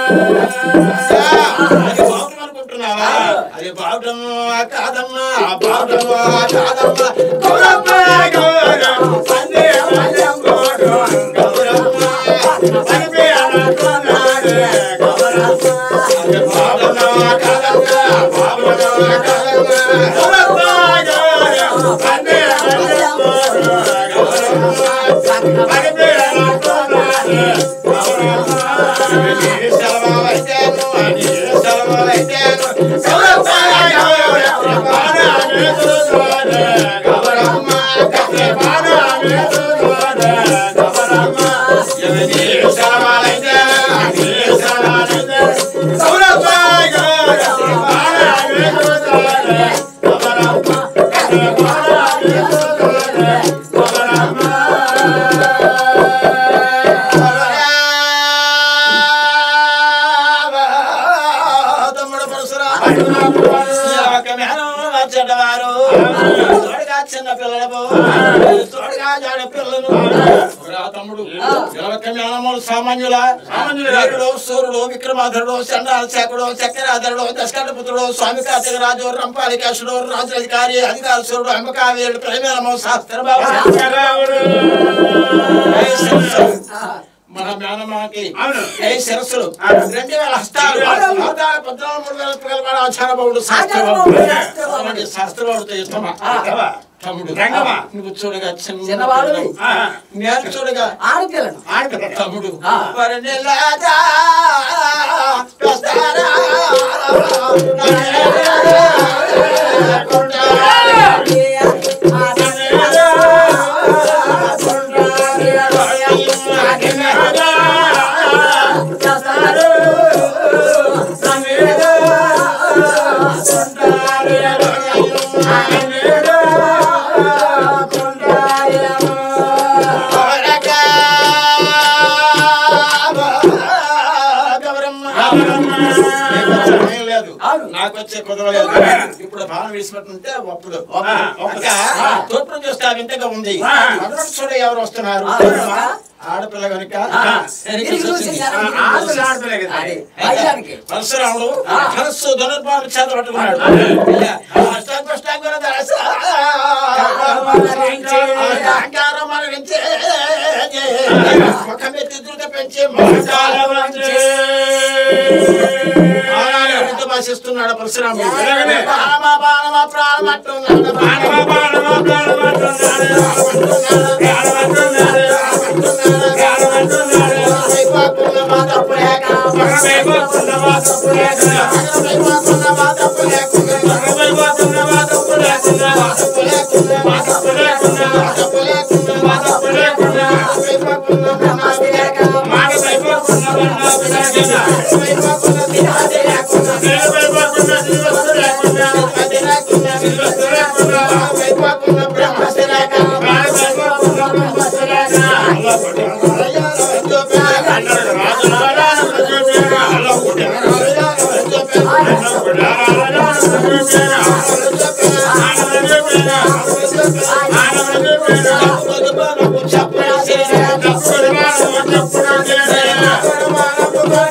Speaker 1: అది బావుటం అనుకుంటున్నావా అది బావుటం కాదమ్మా బావుటం కాదమ్మా గౌరమ్మ
Speaker 3: గౌరమ్మ, సందే మల్లం గోడు, గౌరమ్మ, పనిపే అనుకున్నాడు, గౌరమ్మ.
Speaker 1: అది బావుటం కాదమ్మా బావుటం కాదమ్మా
Speaker 3: గౌరమ్మ, గౌరమ్మ, సందే మల్లం గోడు, గౌరమ్మ, పనిపే అనుకున్నాడు, గౌరమ్మ.
Speaker 1: సెలవైతేను అని సెలవైతేను
Speaker 3: గౌరమ్మ, గౌరమ్మ, బాణాలు చూసుకోడు, గౌరమ్మ, కత్తి బాణాలు చూసుకోడు, గౌరమ్మ.
Speaker 1: ఎవరి
Speaker 3: సవాలైతే అన్ని సవాలైతే గౌరమ్మ, గౌరమ్మ, బాణాలు చూసుకోడు, గౌరమ్మ, కత్తి బాణాలు చూసుకోడు, గౌరమ్మ.
Speaker 1: తమ్ముడు పరశురామ ఒక మేనమామ చెడ్డవారు తోడుగా చిన్న పిల్లలు తోడుగా జాడ పిల్లలు ఒరా తమ్ముడు ఇరవై మేనమాలు సామాన్యుల వీరుడు సూర్యుడు విక్రమాధరుడు చండాల శేఖరుడు చక్రాధరుడు దశకంఠపుత్రుడు స్వామి కార్తిక రాజు రంపాలికేశుడు రాజు అధికారి అధికార సూర్యుడు అంబకావీరుడు ప్రేమేనమో శాస్త్ర బాబు ఏ శిరస్సులు. మన మేనమాకి
Speaker 3: అవును.
Speaker 1: ఏ శిరస్సులు
Speaker 3: అవును.
Speaker 1: రెండు వేల హస్తాలు
Speaker 3: అవును.
Speaker 1: అవతార పద్నాలుగు మూడు వేల పిల్లల ఆచారబాబుడు
Speaker 4: ఆచారబాబుడు,
Speaker 1: శాస్త్రబాబుడు
Speaker 4: శాస్త్రబాబుడు.
Speaker 1: అలాంటి శాస్త్రబాబుడితో యుద్ధమా
Speaker 3: ఇష్టమా?
Speaker 1: తమ్ముడు
Speaker 3: రంగమా?
Speaker 1: నువ్వు చూడగా చిన్న
Speaker 4: చిన్నవాడివి.
Speaker 1: పిల్లలు.
Speaker 3: ఆహా.
Speaker 1: నేను చూడగా
Speaker 4: ఆడపిల్లను
Speaker 3: ఆడపిల్ల.
Speaker 1: తమ్ముడు
Speaker 4: ఆ.
Speaker 1: వరనిలాదా వస్తారా? వరగా గౌరమ్మ. నీకు వచ్చే భయం లేదు
Speaker 4: అవును.
Speaker 1: నాకు వచ్చే కుదరలేదు ఇప్పుడు బాణం వేసినట్టుంటే అప్పుడు
Speaker 3: ఆ,
Speaker 1: ఇంకా తూర్పును చూస్తే ఆ వింతగా ఉంది
Speaker 3: ఆ.
Speaker 1: మొదటి చూడ ఎవరు వస్తున్నారు
Speaker 4: ఆ.
Speaker 1: ఆడపిల్ల కనుక
Speaker 3: ఆ.
Speaker 1: వెనక్కి
Speaker 4: ఇరుగు
Speaker 1: చూసింది.
Speaker 4: చూసి జనం
Speaker 3: ఆ, ఆడపిల్ల ఆడపిల్ల కదా.
Speaker 4: అదే, వైజాగ్కి.
Speaker 1: పరశురాముడు
Speaker 4: ఆ.
Speaker 1: ధనస్సు ధనుర్బాణం చేత పట్టుకున్నాడు
Speaker 3: ఆ.
Speaker 1: అష్టాంగ అష్టాంగ ధనస్సు.
Speaker 4: కారమరణించే.
Speaker 1: కారమరణించే. ముఖం ఎత్తి దుర్గ పెంచే ఆనాడు భాషిస్తున్నాడు పరశురాముడు
Speaker 3: అలాగనే.
Speaker 1: బాణమ బాణమ ప్రాణమట్టున్నాడు
Speaker 3: బాణమ, బాణమ, ప్రాణమంటున్నాడు. ప్రాణమంటున్నాడు. ప్రాణమంటున్నాడు.
Speaker 1: అయిపోకున్న మా తప్పు లేక
Speaker 3: మగమైపోతున్న మా తప్పు లేకుండా.
Speaker 1: అయిపోకున్న మా తప్పు లేకుండా
Speaker 3: మగమైపోతున్న మా తప్పు లేకుండా.
Speaker 1: తప్పు లేకుండా
Speaker 3: మా తప్పు లేకుండా.
Speaker 1: తప్పు లేకుండా
Speaker 3: మా తప్పు లేకుండా.
Speaker 1: అయిపోకున్న మా తప్పు లేక
Speaker 3: మాటమైపోతున్న మా తప్పు లేకుండా.
Speaker 1: అయిపోకున్న తినాది లేకుండా
Speaker 3: నేలమైపోతున్న శ్రీవస్తు లేకుండా.
Speaker 1: అది లేకుండా
Speaker 3: శ్రీవస్తు లేకుండా.
Speaker 1: అయిపోకున్న బ్రహ్మస్తి లేక
Speaker 3: ప్రాణమైపోతున్న బ్రహ్మస్సు లేక. అల్లా కొట్టాడు. అన్నాడు రాజు నారాయణ చూపాడు. అల్లా కొట్టాడు. అల్లా కొట్టాడు. ఆనంద చూపాడు. ఆనంద చూపాడు. ఆనంద చూపాడు.
Speaker 1: చెప్పు
Speaker 3: తప్పుడు మానవ తప్పుడు చేశాడు.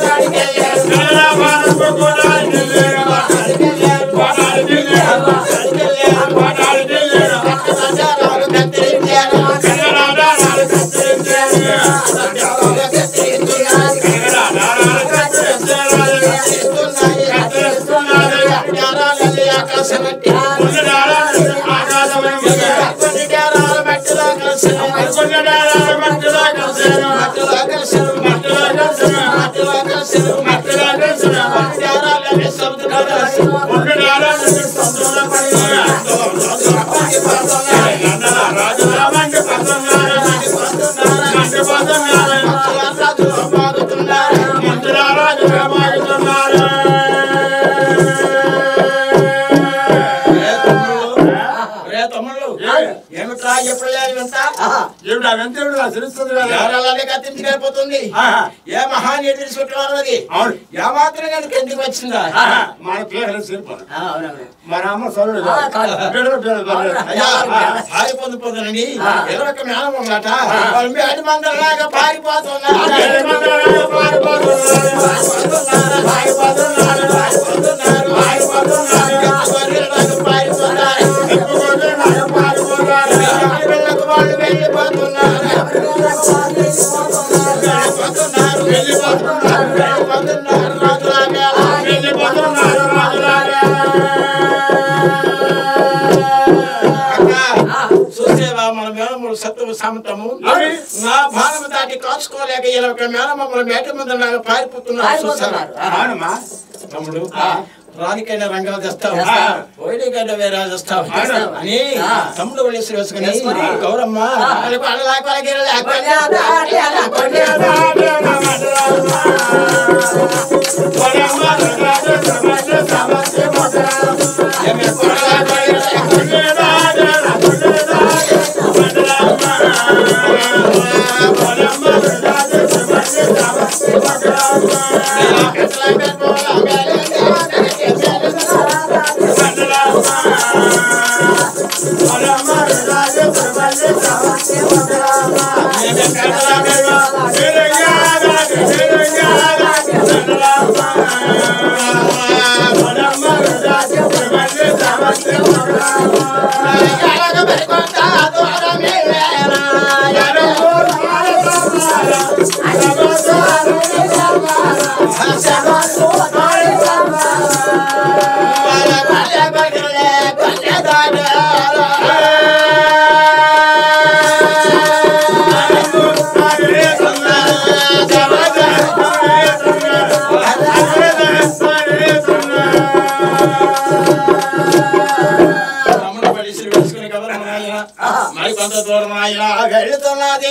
Speaker 3: కొన్ని నేరాలు మట్టిలో కలిసాను
Speaker 1: మట్టిలో కలిసెను,
Speaker 3: మట్టిలో కలిసాను
Speaker 1: మట్టిలో కలిసెను,
Speaker 3: మట్టిలో కలిసాను
Speaker 1: మట్టిలో సముద్రం
Speaker 3: కొన్ని నేరాలు సముద్రంలో పడినాయా నందన రాజుల మండి పడుతున్నారు మండి పడుతున్నారు మంత్రుల రాజుగా మారుతున్నారు
Speaker 1: రే తమ్ముళ్ళు ఏమిట్రా ఎప్పుడు లేదంతా
Speaker 3: ఏమిటి అవంతా ఏమిటి నాకు తెలుస్తుంది కదా
Speaker 1: ఎవరలానే కత్తించుకెళ్ళిపోతుంది
Speaker 3: ఆహా.
Speaker 1: ఏ మహానీయుడు తీసుకుంటున్నారు అది
Speaker 3: అవును
Speaker 1: ఏ మాత్రం కనుక ఎందుకు వచ్చిందా
Speaker 3: ఆహా. మన పేరు సరిపోను
Speaker 4: ఆ, అవునవును.
Speaker 3: మన అమ్మ సరుడు
Speaker 4: ఆ, కాదు.
Speaker 3: పేరు పేరు పర్లేదు.
Speaker 1: అయ్యా పారి పొందు పొందనండి ఇరవై ఒక్క మేనం ఉన్నట వాళ్ళు మీ అడి మందరలాగా పారిపోతున్నారు
Speaker 3: ఏడు మందిరాలు పారిపోతున్నారు.
Speaker 1: పారిపోతున్నారు, పారిపోతున్నారు, పారిపోతున్నారు, పారిపోతున్నారు. గొర్రెలాగా పారిపోతున్నారు.
Speaker 3: ఎప్పుడైనా పారిపోతారు.
Speaker 1: వీళ్ళకు వాళ్ళు వెళ్ళిపోతున్నారు వెళ్ళిపోతున్నారు వెళ్ళిపోతున్నారు వెళ్ళిపోతున్నారు రాజులాగా
Speaker 3: వెళ్ళిపోతున్నారు రాజులాగా.
Speaker 1: అక్క, చూసేవా మన మేనములు సత్తువు సమతము
Speaker 3: అవి?
Speaker 1: నా భారము దాటి కాచుకోలేక ఇలా ఒక మేనమమ్మల మేట మీద లాగా పారిపోతున్నారు చూసావా
Speaker 4: పారిపోతున్నారు.
Speaker 3: అవునమ్మా
Speaker 1: తమ్ముడు రానికైనా రంగాలు తెస్తావు
Speaker 3: ఆ.
Speaker 1: ఓడికైనా వేరే తెస్తావు
Speaker 3: అవును.
Speaker 1: అని
Speaker 4: ఆ.
Speaker 1: తమ్ముడు వెళ్ళేసి వేసుకుని
Speaker 4: వేసుకుని.
Speaker 1: గౌరమ్మ
Speaker 4: ఆ.
Speaker 1: వాళ్ళకు అడలా కొలగిరలా
Speaker 4: కొన్నేదా, అదేదా, కొన్నేదా.
Speaker 1: ఏమి కొడలా కొలగిరలా తమ్ముడు పడిసి వేసుకుని గౌరమ్మ నాయన మరి కొంత దూరం ఆయన వెళుతున్నది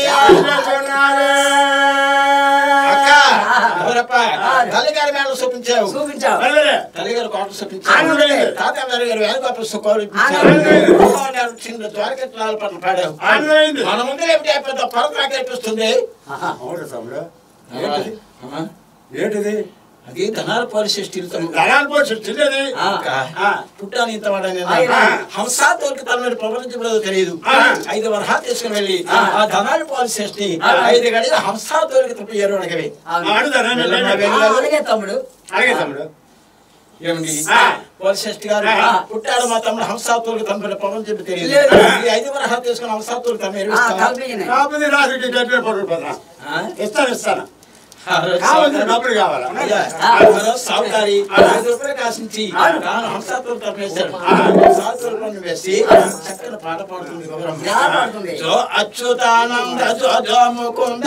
Speaker 1: అక్క ఎవరప్ప తల్లిగారి మేడ చూపించావు
Speaker 4: చూపించావు
Speaker 1: తల్లిగారు కోట
Speaker 3: ఆనందం.
Speaker 1: చూపించావు తాతగారు గారు వేల కోట సుఖోరు
Speaker 4: ఆనందం.
Speaker 1: చిన్న ద్వారకెట్లాల పట్ల పాడావు
Speaker 3: ఆనందమైంది.
Speaker 1: మన ముందు లేకపోతే పెద్ద పరద కనిపిస్తుంది
Speaker 3: అవును తమ్ముడు
Speaker 1: అమ్మా,
Speaker 3: ఏంటిది
Speaker 1: అది ధనాల పోలీస్ స్టేషన్
Speaker 3: దళాలు పోసి చిన్నది ఆ.
Speaker 1: పుట్టాను ఇంత వాడని
Speaker 4: ఆ.
Speaker 1: హంసా తోలికి తన మీద ప్రపంచంలో తెలియదు
Speaker 3: ఆ.
Speaker 1: ఐదు వరహాలు తీసుకుని వెళ్ళి
Speaker 4: ఆ.
Speaker 1: ఆ ధనాలు పోలీస్ స్టేషన్
Speaker 4: ఆ.
Speaker 1: ఐదు గడియలు హంసా తోలికి తప్ప ఏరు అడగవి
Speaker 3: ఆడుతారా నేను
Speaker 1: వెళ్ళమ్మా,
Speaker 3: వెళ్ళి.
Speaker 1: వెళ్ళి.
Speaker 4: అలాగే తమ్ముడు
Speaker 3: అలాగే తమ్ముడు
Speaker 1: ఏమండి
Speaker 3: ఆ.
Speaker 1: పోలీస్ స్టేషన్ గారు
Speaker 3: ఆ.
Speaker 1: పుట్టాడు మా తమ్ముడు హంసా తోలికి తన మీద ప్రపంచం తెలియదు
Speaker 4: లేదు.
Speaker 1: ఈ ఐదు వరహాలు తీసుకుని హంసా తోలికి తమ
Speaker 4: ఆ,
Speaker 1: ఎరుస్తావా?
Speaker 4: కలిపినాయి.
Speaker 3: కాకపోతే రాజుకి గట్టిగా పడుతుంది పదరా
Speaker 1: ఆ?
Speaker 3: ఇస్తాను ఇస్తాను
Speaker 1: ఆ రోజు
Speaker 3: కావాలి
Speaker 1: సావుకారి-
Speaker 3: డబ్బులు కావాలా
Speaker 1: అయ్యా,
Speaker 4: ఆ.
Speaker 1: ఆ రోజు సావుకారి ఐదు రూపాయలు కాసించి తాను హంసాతులు తప్పేశాడు సాతులు పన్ను వేసి చక్కని పాట పాడుతుంది గౌరమ్మ.
Speaker 4: ఎలా పాడుతుంది?
Speaker 1: జో అచ్యుతానంద జో జో ముకుంద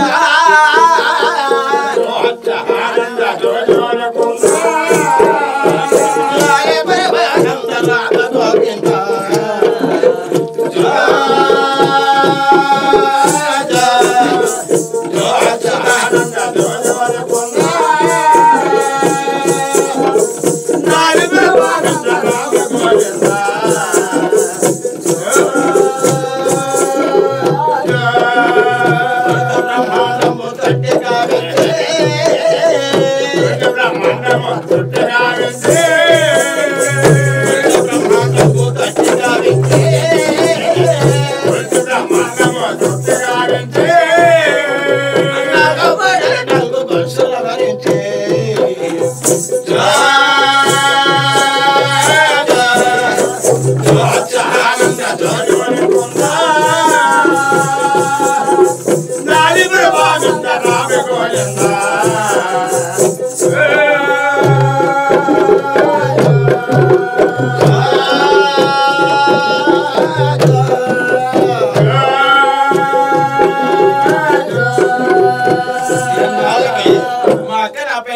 Speaker 3: ఆనంద జోజోలకుంద.
Speaker 1: జయ పరమానంద రామ గోవింద. జో జో జో అచ్యుతానంద
Speaker 3: ఆనంద జోజోలకుంద. నారి బ్రహ్మానంద రామ గోవింద.
Speaker 1: బ్రహ్మాండము తట్టిగా వెచ్చే.
Speaker 3: బ్రహ్మాండము చుట్టగా వెంచి.
Speaker 1: బ్రహ్మాండము తట్టిగా వెచ్చే.
Speaker 3: బ్రహ్మాండము చుట్టగా వెంచి.
Speaker 1: నాగబడి నలుగు గొలుసుల భరించే. జా, జా, జా, జా, ఆనంద జోజోలకుంద.
Speaker 3: నారి బ్రహ్మానంద రామ గోవింద.
Speaker 1: జా, జా.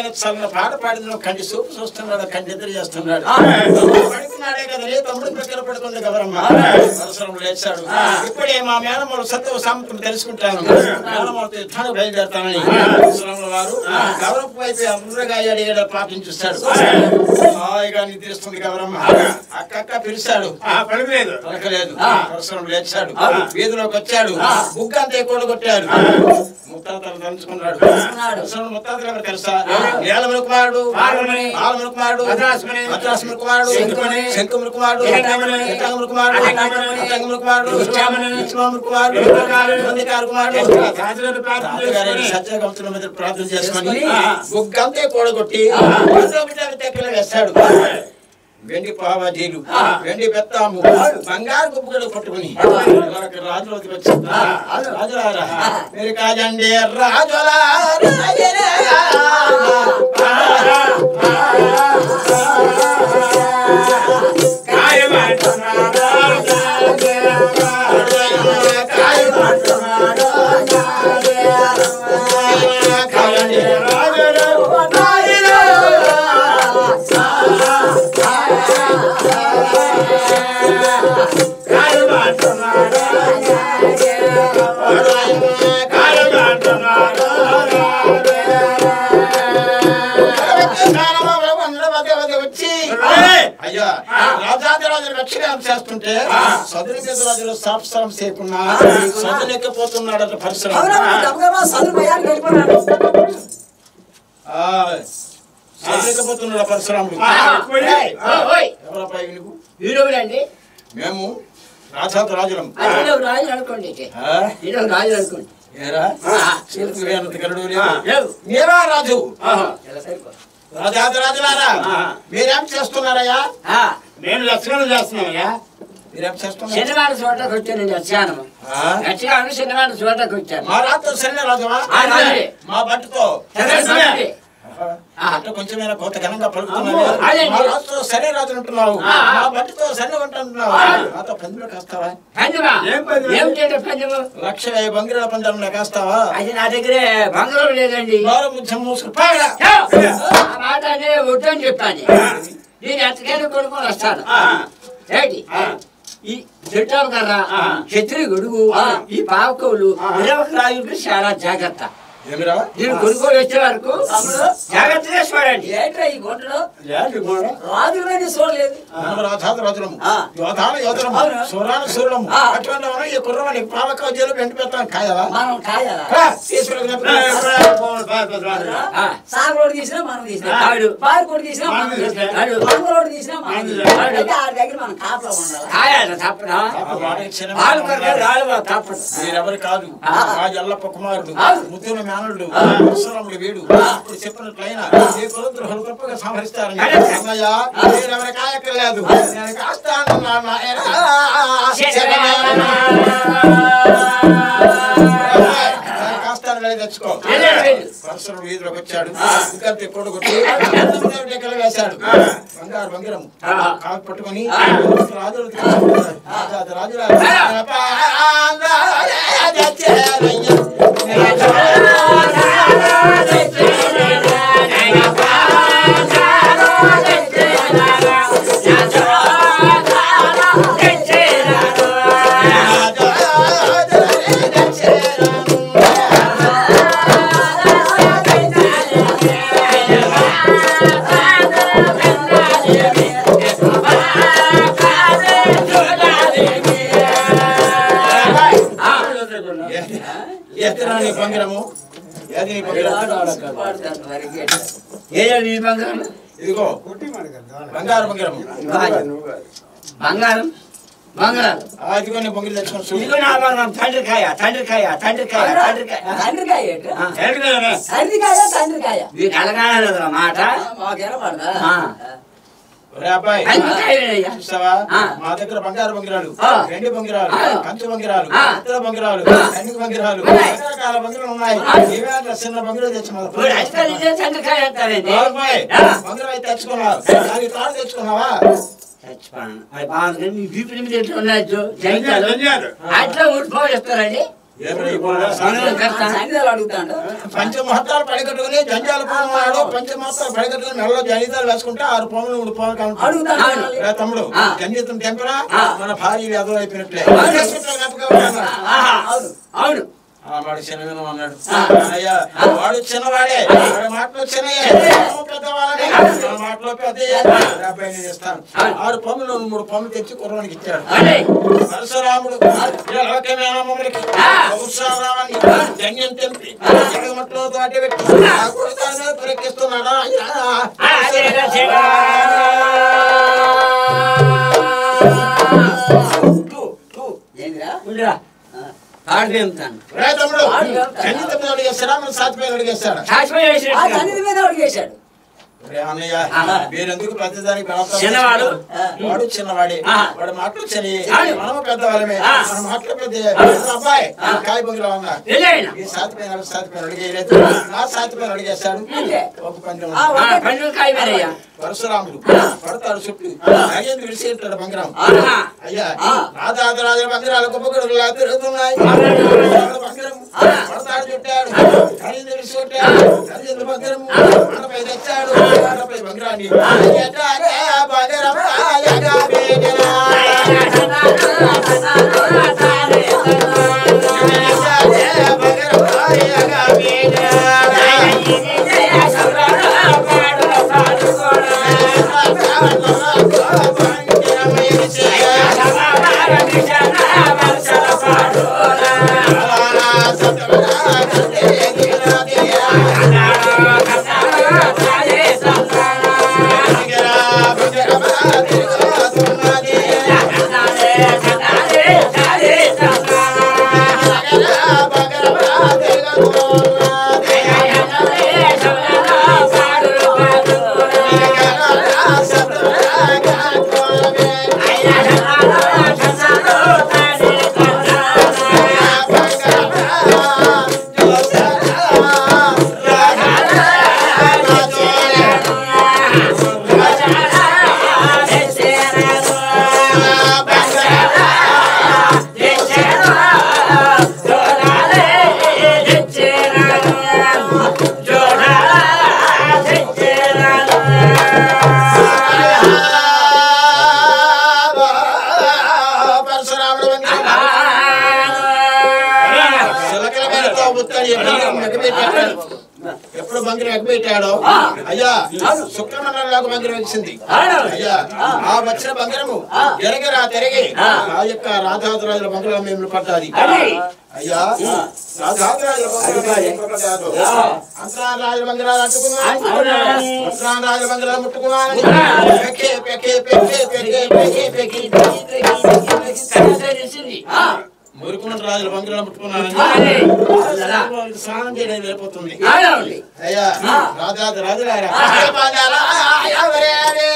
Speaker 1: ఆయన చల్ల పాట పాడింది కంటి సూపు చూస్తున్నాడు కంటి ఎదురు చేస్తున్నాడు పడుకున్నాడే కదా రే తమ్ముడు దగ్గర పడుకుంది గవరమ్మ అవసరం లేచాడు ఇప్పుడే మా మేనమ్మలు సత్వ సామర్థ్యం తెలుసుకుంటాను మేనమ్మలతో యుద్ధానికి బయలుదేరుతానని అవసరంలో వారు గౌరవ వైపు అందరుగా అడిగేట పాటించుస్తాడు హాయిగా నిద్రిస్తుంది గవరమ్మ అక్కక్క పిలిచాడు
Speaker 3: ఆ, పడలేదు
Speaker 1: పలకలేదు అవసరం లేచాడు వీధిలోకి వచ్చాడు బుగ్గ అంతే కొట్టాడు ముత్తాతలు తలుచుకున్నాడు అవసరం ముత్తాతలు ఎవరు తెలుసా ఏలముల కుమారుడు
Speaker 3: బాలముని,
Speaker 1: ఆలముల కుమారుడు
Speaker 3: భద్రాసుముని,
Speaker 1: భద్రాసుముని కుమారుడు
Speaker 3: శంకుముని,
Speaker 1: శంకుముని కుమారుడు
Speaker 3: ఏకాంగుని,
Speaker 1: ఏకాంగుని కుమారుడు
Speaker 3: అటంగుని,
Speaker 1: అటంగుని కుమారుడు
Speaker 3: ఇచ్చాముని,
Speaker 1: ఇచ్చాముని కుమారుడు
Speaker 3: ఇబ్రకాలు,
Speaker 1: మందికారు కుమారుడు
Speaker 3: రాజులను ప్రార్థన
Speaker 1: తాతగారి
Speaker 3: చేసుకొని,
Speaker 1: సత్యగౌతుల మీద ప్రార్థన చేసుకొని
Speaker 3: చేసుకొని,
Speaker 1: బుగ్గంతే కూడగొట్టి తెక్కలు వేస్తాడు వెండి పావాజీలు వెండి బెత్తాము బంగారు గుప్పగలు పట్టుకుని ఇలాగ రాజులోకి వచ్చి రాజులారా మీరు కాదండి రాజులారా కాదండి వచ్చి అయ్యా రాజాదిరాజు రక్షణ చేస్తుంటే సదుని మీద రాజులు సాప్సరం చేయకుండా సదునెక్కిపోతున్నాడట పరిశ్రమ
Speaker 4: అవునా గబగబా చదువు భయానికి వెళ్ళిపోయాడు
Speaker 1: సదునెక్కిపోతున్నాడు పరిశ్రమలు ఎవరపై నువ్వు
Speaker 2: వీడవులండి
Speaker 1: మేము రాజాది రాజులం
Speaker 2: వీడవు రాజు అనుకోండి
Speaker 1: ఆ?
Speaker 2: వీడవు రాజు అనుకోండి
Speaker 1: ఏరా చేతుకు వేయనంత గరుడు
Speaker 2: ఆ,
Speaker 1: లేదు.
Speaker 2: లేవు
Speaker 1: మీరా రాజు
Speaker 2: ఇలా సరిపో.
Speaker 1: రాజాది రాజులారా మీరేం చేస్తున్నారయ్యా
Speaker 2: ఆ,
Speaker 3: నేను లక్షణం చేస్తున్నానయ్యా
Speaker 1: మీరేం చేస్తున్నారు
Speaker 2: శనివారం చోటకు వచ్చానండి వచ్చాను
Speaker 1: ఆ?
Speaker 2: గట్టిగా శనివారం చోటకు వచ్చాను
Speaker 1: మా రాత్రి సరే రాజువా
Speaker 2: ఆ, రాజే.
Speaker 1: మా బట్టతో
Speaker 2: సరే,
Speaker 1: అంటే కొంచెమైనా కొంత ఘనంగా
Speaker 2: అమ్మో,
Speaker 1: పలుకుతున్నావు
Speaker 2: అదేంటి?
Speaker 1: మా రాత్రితో సరే రాజు అంటున్నావు
Speaker 2: ఆ.
Speaker 1: మా బట్టతో సరే అంటున్నావు నాతో పందులు కాస్తావా
Speaker 2: పందెమా
Speaker 3: ఏం పందెం?
Speaker 2: ఏమిటంటే పందెము
Speaker 1: లక్ష వెయ్యి బంగిరాల పందాలు కాస్తావా
Speaker 2: అది నా దగ్గరే బంగారం లేదండి
Speaker 1: నోరు ముచ్చం మూసుకు పాడా.
Speaker 2: ఆ మాట అనే వద్దని చెప్పాను నేను ఎంతకైనా కొనుక్కొని వస్తాను ఏంటి ఈ చెట్టాలు కర్ర క్షత్రి గొడుగు ఈ పావకోలు ఇరవై రాజులకు చాలా జాగ్రత్త
Speaker 1: ఏమిరా
Speaker 2: నేను కొనుక్కొని వచ్చే వరకు జాగ్రత్తగా చూడండి
Speaker 4: ఏంట్రా ఈ గుంటలో
Speaker 3: ఏంటి గోడ?
Speaker 4: రాజులైన చూడలేదు
Speaker 1: మనము రాజాది రాజులము
Speaker 4: ఆ.
Speaker 1: యోధాన యోధులము
Speaker 4: అవును.
Speaker 1: సూరాన సూర్యులము
Speaker 4: ఆ.
Speaker 1: అటువంటి వాడు ఈ కుర్రవాడి పాలక జైలు వెంట పెడతాం కాయవా
Speaker 4: మనం కాయాలా
Speaker 1: రా, తీసుకురా.
Speaker 2: ఆ.
Speaker 4: సాగు రోడ్డు తీసినా మనం తీసినా
Speaker 2: ఆడు.
Speaker 4: బావి కొడు తీసినా మనం
Speaker 3: మనం
Speaker 4: తీసినా
Speaker 2: ఆడు.
Speaker 4: బంగు రోడ్డు తీసినా మనం
Speaker 3: ఆడు.
Speaker 4: తీసినా అయితే ఆడి దగ్గర మనం కాపలా ఉండాలి
Speaker 2: కాయాలి తప్పనా
Speaker 1: వాడికి చిన్న
Speaker 2: పాలు కనుక రాళ్ళు తప్పదు
Speaker 1: మీరెవరు కాదు
Speaker 2: ఆ.
Speaker 1: మా ఎల్లప్ప కుమారుడు
Speaker 2: ఆ.
Speaker 1: ముద్దుల మేనల్డు పరశురాముడు వీడు ఇప్పుడు చెప్పినట్లయిన ఏ కులద్రోహులు గొప్పగా సంహరిస్తారని
Speaker 2: అదే.
Speaker 1: అన్నయ్య మీరెవరి కాయక్కర్లేదు నేను కాస్తాను నా నాయనా. నేను కాస్తాను వెళ్ళి తెచ్చుకో
Speaker 2: వెళ్ళి, వెళ్ళి.
Speaker 1: పరశురాముడు వీధిలోకి వచ్చాడు ఇంకా తిప్పుడు కొట్టి డెక్కలు వేశాడు బంగారు బంగారం
Speaker 2: ఆ.
Speaker 1: కాకు పట్టుకొని
Speaker 2: ఆ.
Speaker 1: రాజులు తెచ్చుకున్నాడు. రాజా రాజులారా ఎత్తనా నీ పంగిరము ఏది నీ పంగిరము
Speaker 2: ఏదో నీ బంగారం
Speaker 1: ఇదిగో బంగారు పంగిరము
Speaker 2: బంగారం బంగారం
Speaker 1: ఆ, ఇదిగో నీ పంగిరి తెచ్చుకొని చూడు
Speaker 2: ఇదిగో నా బంగారం తండ్రికాయ తండ్రికాయ తండ్రికాయ తండ్రికాయ
Speaker 4: తండ్రికాయ ఏంటి?
Speaker 2: ఆ.
Speaker 3: ఏంటిదయ్యా?
Speaker 4: తండ్రికాయ తండ్రికాయ
Speaker 2: మీకు అలగానే మాట
Speaker 4: మాకేనా పడదా
Speaker 2: ఆ.
Speaker 1: ఒరే అబ్బాయి
Speaker 2: తండ్రికాయ
Speaker 1: చూసావా
Speaker 2: ఆ.
Speaker 1: మా దగ్గర బంగారు బంగిరాలు
Speaker 2: ఆ.
Speaker 1: వెండి బంగిరాలు
Speaker 2: ఆ.
Speaker 1: కంచు బంగిరాలు
Speaker 2: ఆ.
Speaker 1: ఇతర బంగిరాలు
Speaker 2: ఆ.
Speaker 1: కన్నిక బంగిరాలు
Speaker 2: ఉన్నాయి.
Speaker 1: రకరకాల బంగిరాలు ఉన్నాయి
Speaker 2: ఆ.
Speaker 1: ఇవే అట్లా చిన్న బంగిరాలు తెచ్చి మన
Speaker 2: ఇప్పుడు అసలు ఇదే తండ్రికాయ అంటారండి
Speaker 1: అబ్బాయి
Speaker 2: ఆ.
Speaker 1: బంగిరం అయితే తెచ్చుకున్నావు దానికి తాడు తెచ్చుకున్నావా
Speaker 2: చచ్చిపోయాను అది బాగుంది కానీ మీ బీపీ మీద ఎట్లా ఉన్నాయి జో జంజాలు
Speaker 3: ధన్యాలు.
Speaker 2: అట్లా ఊడిపోయిస్తారండి
Speaker 1: ఏమిరా ఈ గోడ?
Speaker 2: సన్నిధానం కడతాను
Speaker 4: సన్నిధాలు అడుగుతాడు
Speaker 1: పంచమహత్తాలు పడగట్టుకుని జంజాల పొమ్మన్నాడు పంచమహత్తాలు పడగట్టుకుని మెడలో జనితాలు వేసుకుంటే ఆరు పొమ్మలు మూడు పొమ్మలు కలుపుతాడు.
Speaker 4: అడుగుతాడు
Speaker 1: ఏ తమ్ముడు
Speaker 2: ఆ.
Speaker 1: జంజీతం తెంపరా
Speaker 2: ఆ.
Speaker 1: మన భార్యలు ఎదురు అయిపోయినట్లే
Speaker 2: అవును.
Speaker 1: చేసుకుంటారు కనుక ఉన్నాడు.
Speaker 2: ఆహా.
Speaker 4: అవును
Speaker 2: అవును
Speaker 1: ఆ వాడు చిన్నవిన అన్నాడు
Speaker 2: ఆ.
Speaker 1: అయ్యా వాడు చిన్నవాడే వాడి మాటలో చిన్నయ్యే మనము పెద్దవాళ్ళని మన మాటలో పెద్దయ్యే డెబ్బై నేను ఇస్తాను ఆరు పొమ్మలు మూడు పొమ్మలు తెచ్చి కుర్రానికి ఇచ్చాడు
Speaker 2: అదే
Speaker 1: పరశురాముడు లోకమైన మమ్మల్ని
Speaker 2: ఆ.
Speaker 1: బహుశ్రామాన్ని జన్యం తెంపి జగమట్లో తోటి పెట్టి ఆ కొడుకాన్ని పరికిస్తున్నాడా అయ్యా.
Speaker 2: అదే రచన.
Speaker 1: Two, two.
Speaker 4: ఏందిరా
Speaker 2: ఉండురా. పాడు వేముతాను
Speaker 1: రే తమ్ముడు
Speaker 4: ఆడు వెళ్తాడు.
Speaker 1: జన్యం మీద అడిగేస్తాడా మన సాతిపైన అడిగేస్తాడా
Speaker 2: శాశ్వత
Speaker 4: ఆ
Speaker 2: చేసినట్టుగా.
Speaker 4: సన్నిధి మీద అడిగేశాడు
Speaker 1: రే అన్నయ్య
Speaker 2: ఆహా.
Speaker 1: మీరెందుకు పెద్దదానికి బలవంతం
Speaker 2: చిన్నవాడు.
Speaker 1: చేస్తున్నారు? వాడు చిన్నవాడే
Speaker 2: ఆహా.
Speaker 1: వాడు మాటలు చిన్న
Speaker 2: అవును.
Speaker 1: మనము పెద్దవాళ్ళమే
Speaker 2: ఆ.
Speaker 1: మన మాటలు పెద్ద అబ్బాయి కాయ బొగ్గులో ఉన్నా
Speaker 2: నిజమేనా?
Speaker 1: ఈ సాతి పైన సాతి పైన అడిగేయలేదు నా సాతి పైన అడిగేస్తాడు
Speaker 4: అంతే.
Speaker 1: ఒక పంచం
Speaker 4: ఆ,
Speaker 2: ఆ,
Speaker 4: ఒకటే.
Speaker 2: పండుగ కాయ వేరయ్యా.
Speaker 1: పరశురాముడు పడతాడు చుట్టూ అయ్యేది విడిచేస్తాడు బంగారం
Speaker 2: ఆహా.
Speaker 1: అయ్యా
Speaker 4: ఆ.
Speaker 1: రాజాదిరాజుల బంగారాలు గొప్పగడుగులా తిరుగుతున్నాయి బంగారం పడతాడు చుట్టాడు ఖరీదు విడిచి కొట్టాడు ఖరీదు బంగారం మనపై తెచ్చాడు మనపై బంగారాన్ని ఎట్టాడే బంగారం రాయగా వేగరా. ఎట్టాడే బంగారం రాయగా వేగరా. పరశురాముడు చిలకల మేడతో ఉత్తడి ఎప్పుడు మెగ్గబెట్టాడు. ఎప్పుడు బంగిరి ఎగ్గబెట్టాడో అయ్యా శుక్రమండలంలోకి బంగిరం వచ్చింది అయ్యా ఆ వచ్చిన బంగారము ఎరగరా తిరిగి ఆ యొక్క రాజాదిరాజుల బంగారం మేము పడ్డాది అయ్యా రాజాదిరాజుల బంగారం ఎక్కడ పడ్డాదో అంతరాజుల బంగారాలు అంటుకున్నాను అంతరాజుల బంగారాలు ముట్టుకున్నాను పెకే పెకే పెకే పెకే పెకే పెకే మురుకున్న రాజుల బంగారాలు ముట్టుకున్నాను స్నానం చేయడం వెళ్ళిపోతుంది అయ్యా రాజాది రాజులారా బాగారా, ఎవరే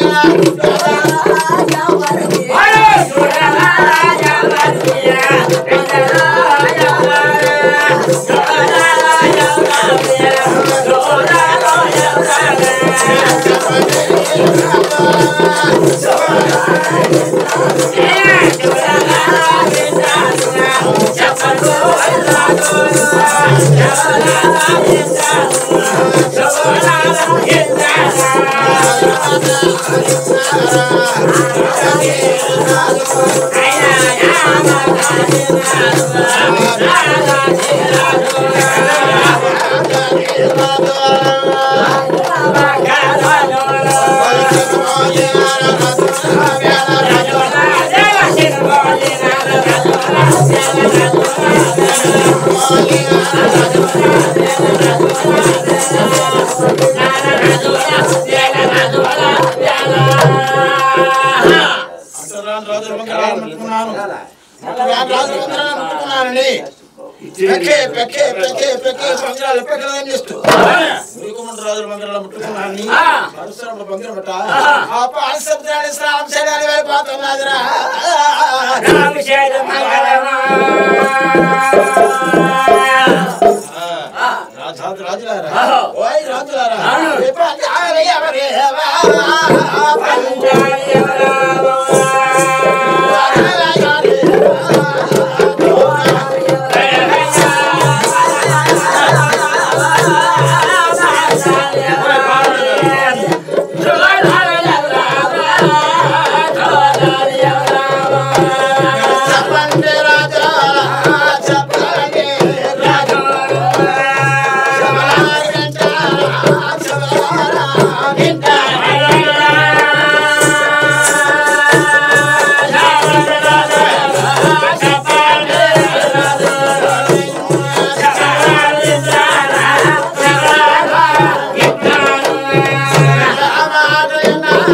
Speaker 1: అంతరాన్ రాజుల బంగారాలు ముట్టుకున్నాను అంతరాన్ రాజుల బంగారాలు ముట్టుకున్నానని పెక్కే పెక్కే పెక్కే పెక్కే బంగారాలు పెక్కలని ఇస్తూ మురుకుమండ రాజుల బంగారాలు ముట్టుకున్నానని పరశురాముల బంగారం బట్ట ఆ పాశబ్దాన్ని స్నానం చేయడానికి వెళ్ళిపోతున్నదిరా రాజు రాజులారా ఓయ్ రాజులారా ఏ పంజాబీ ఎవరే పంజాబీ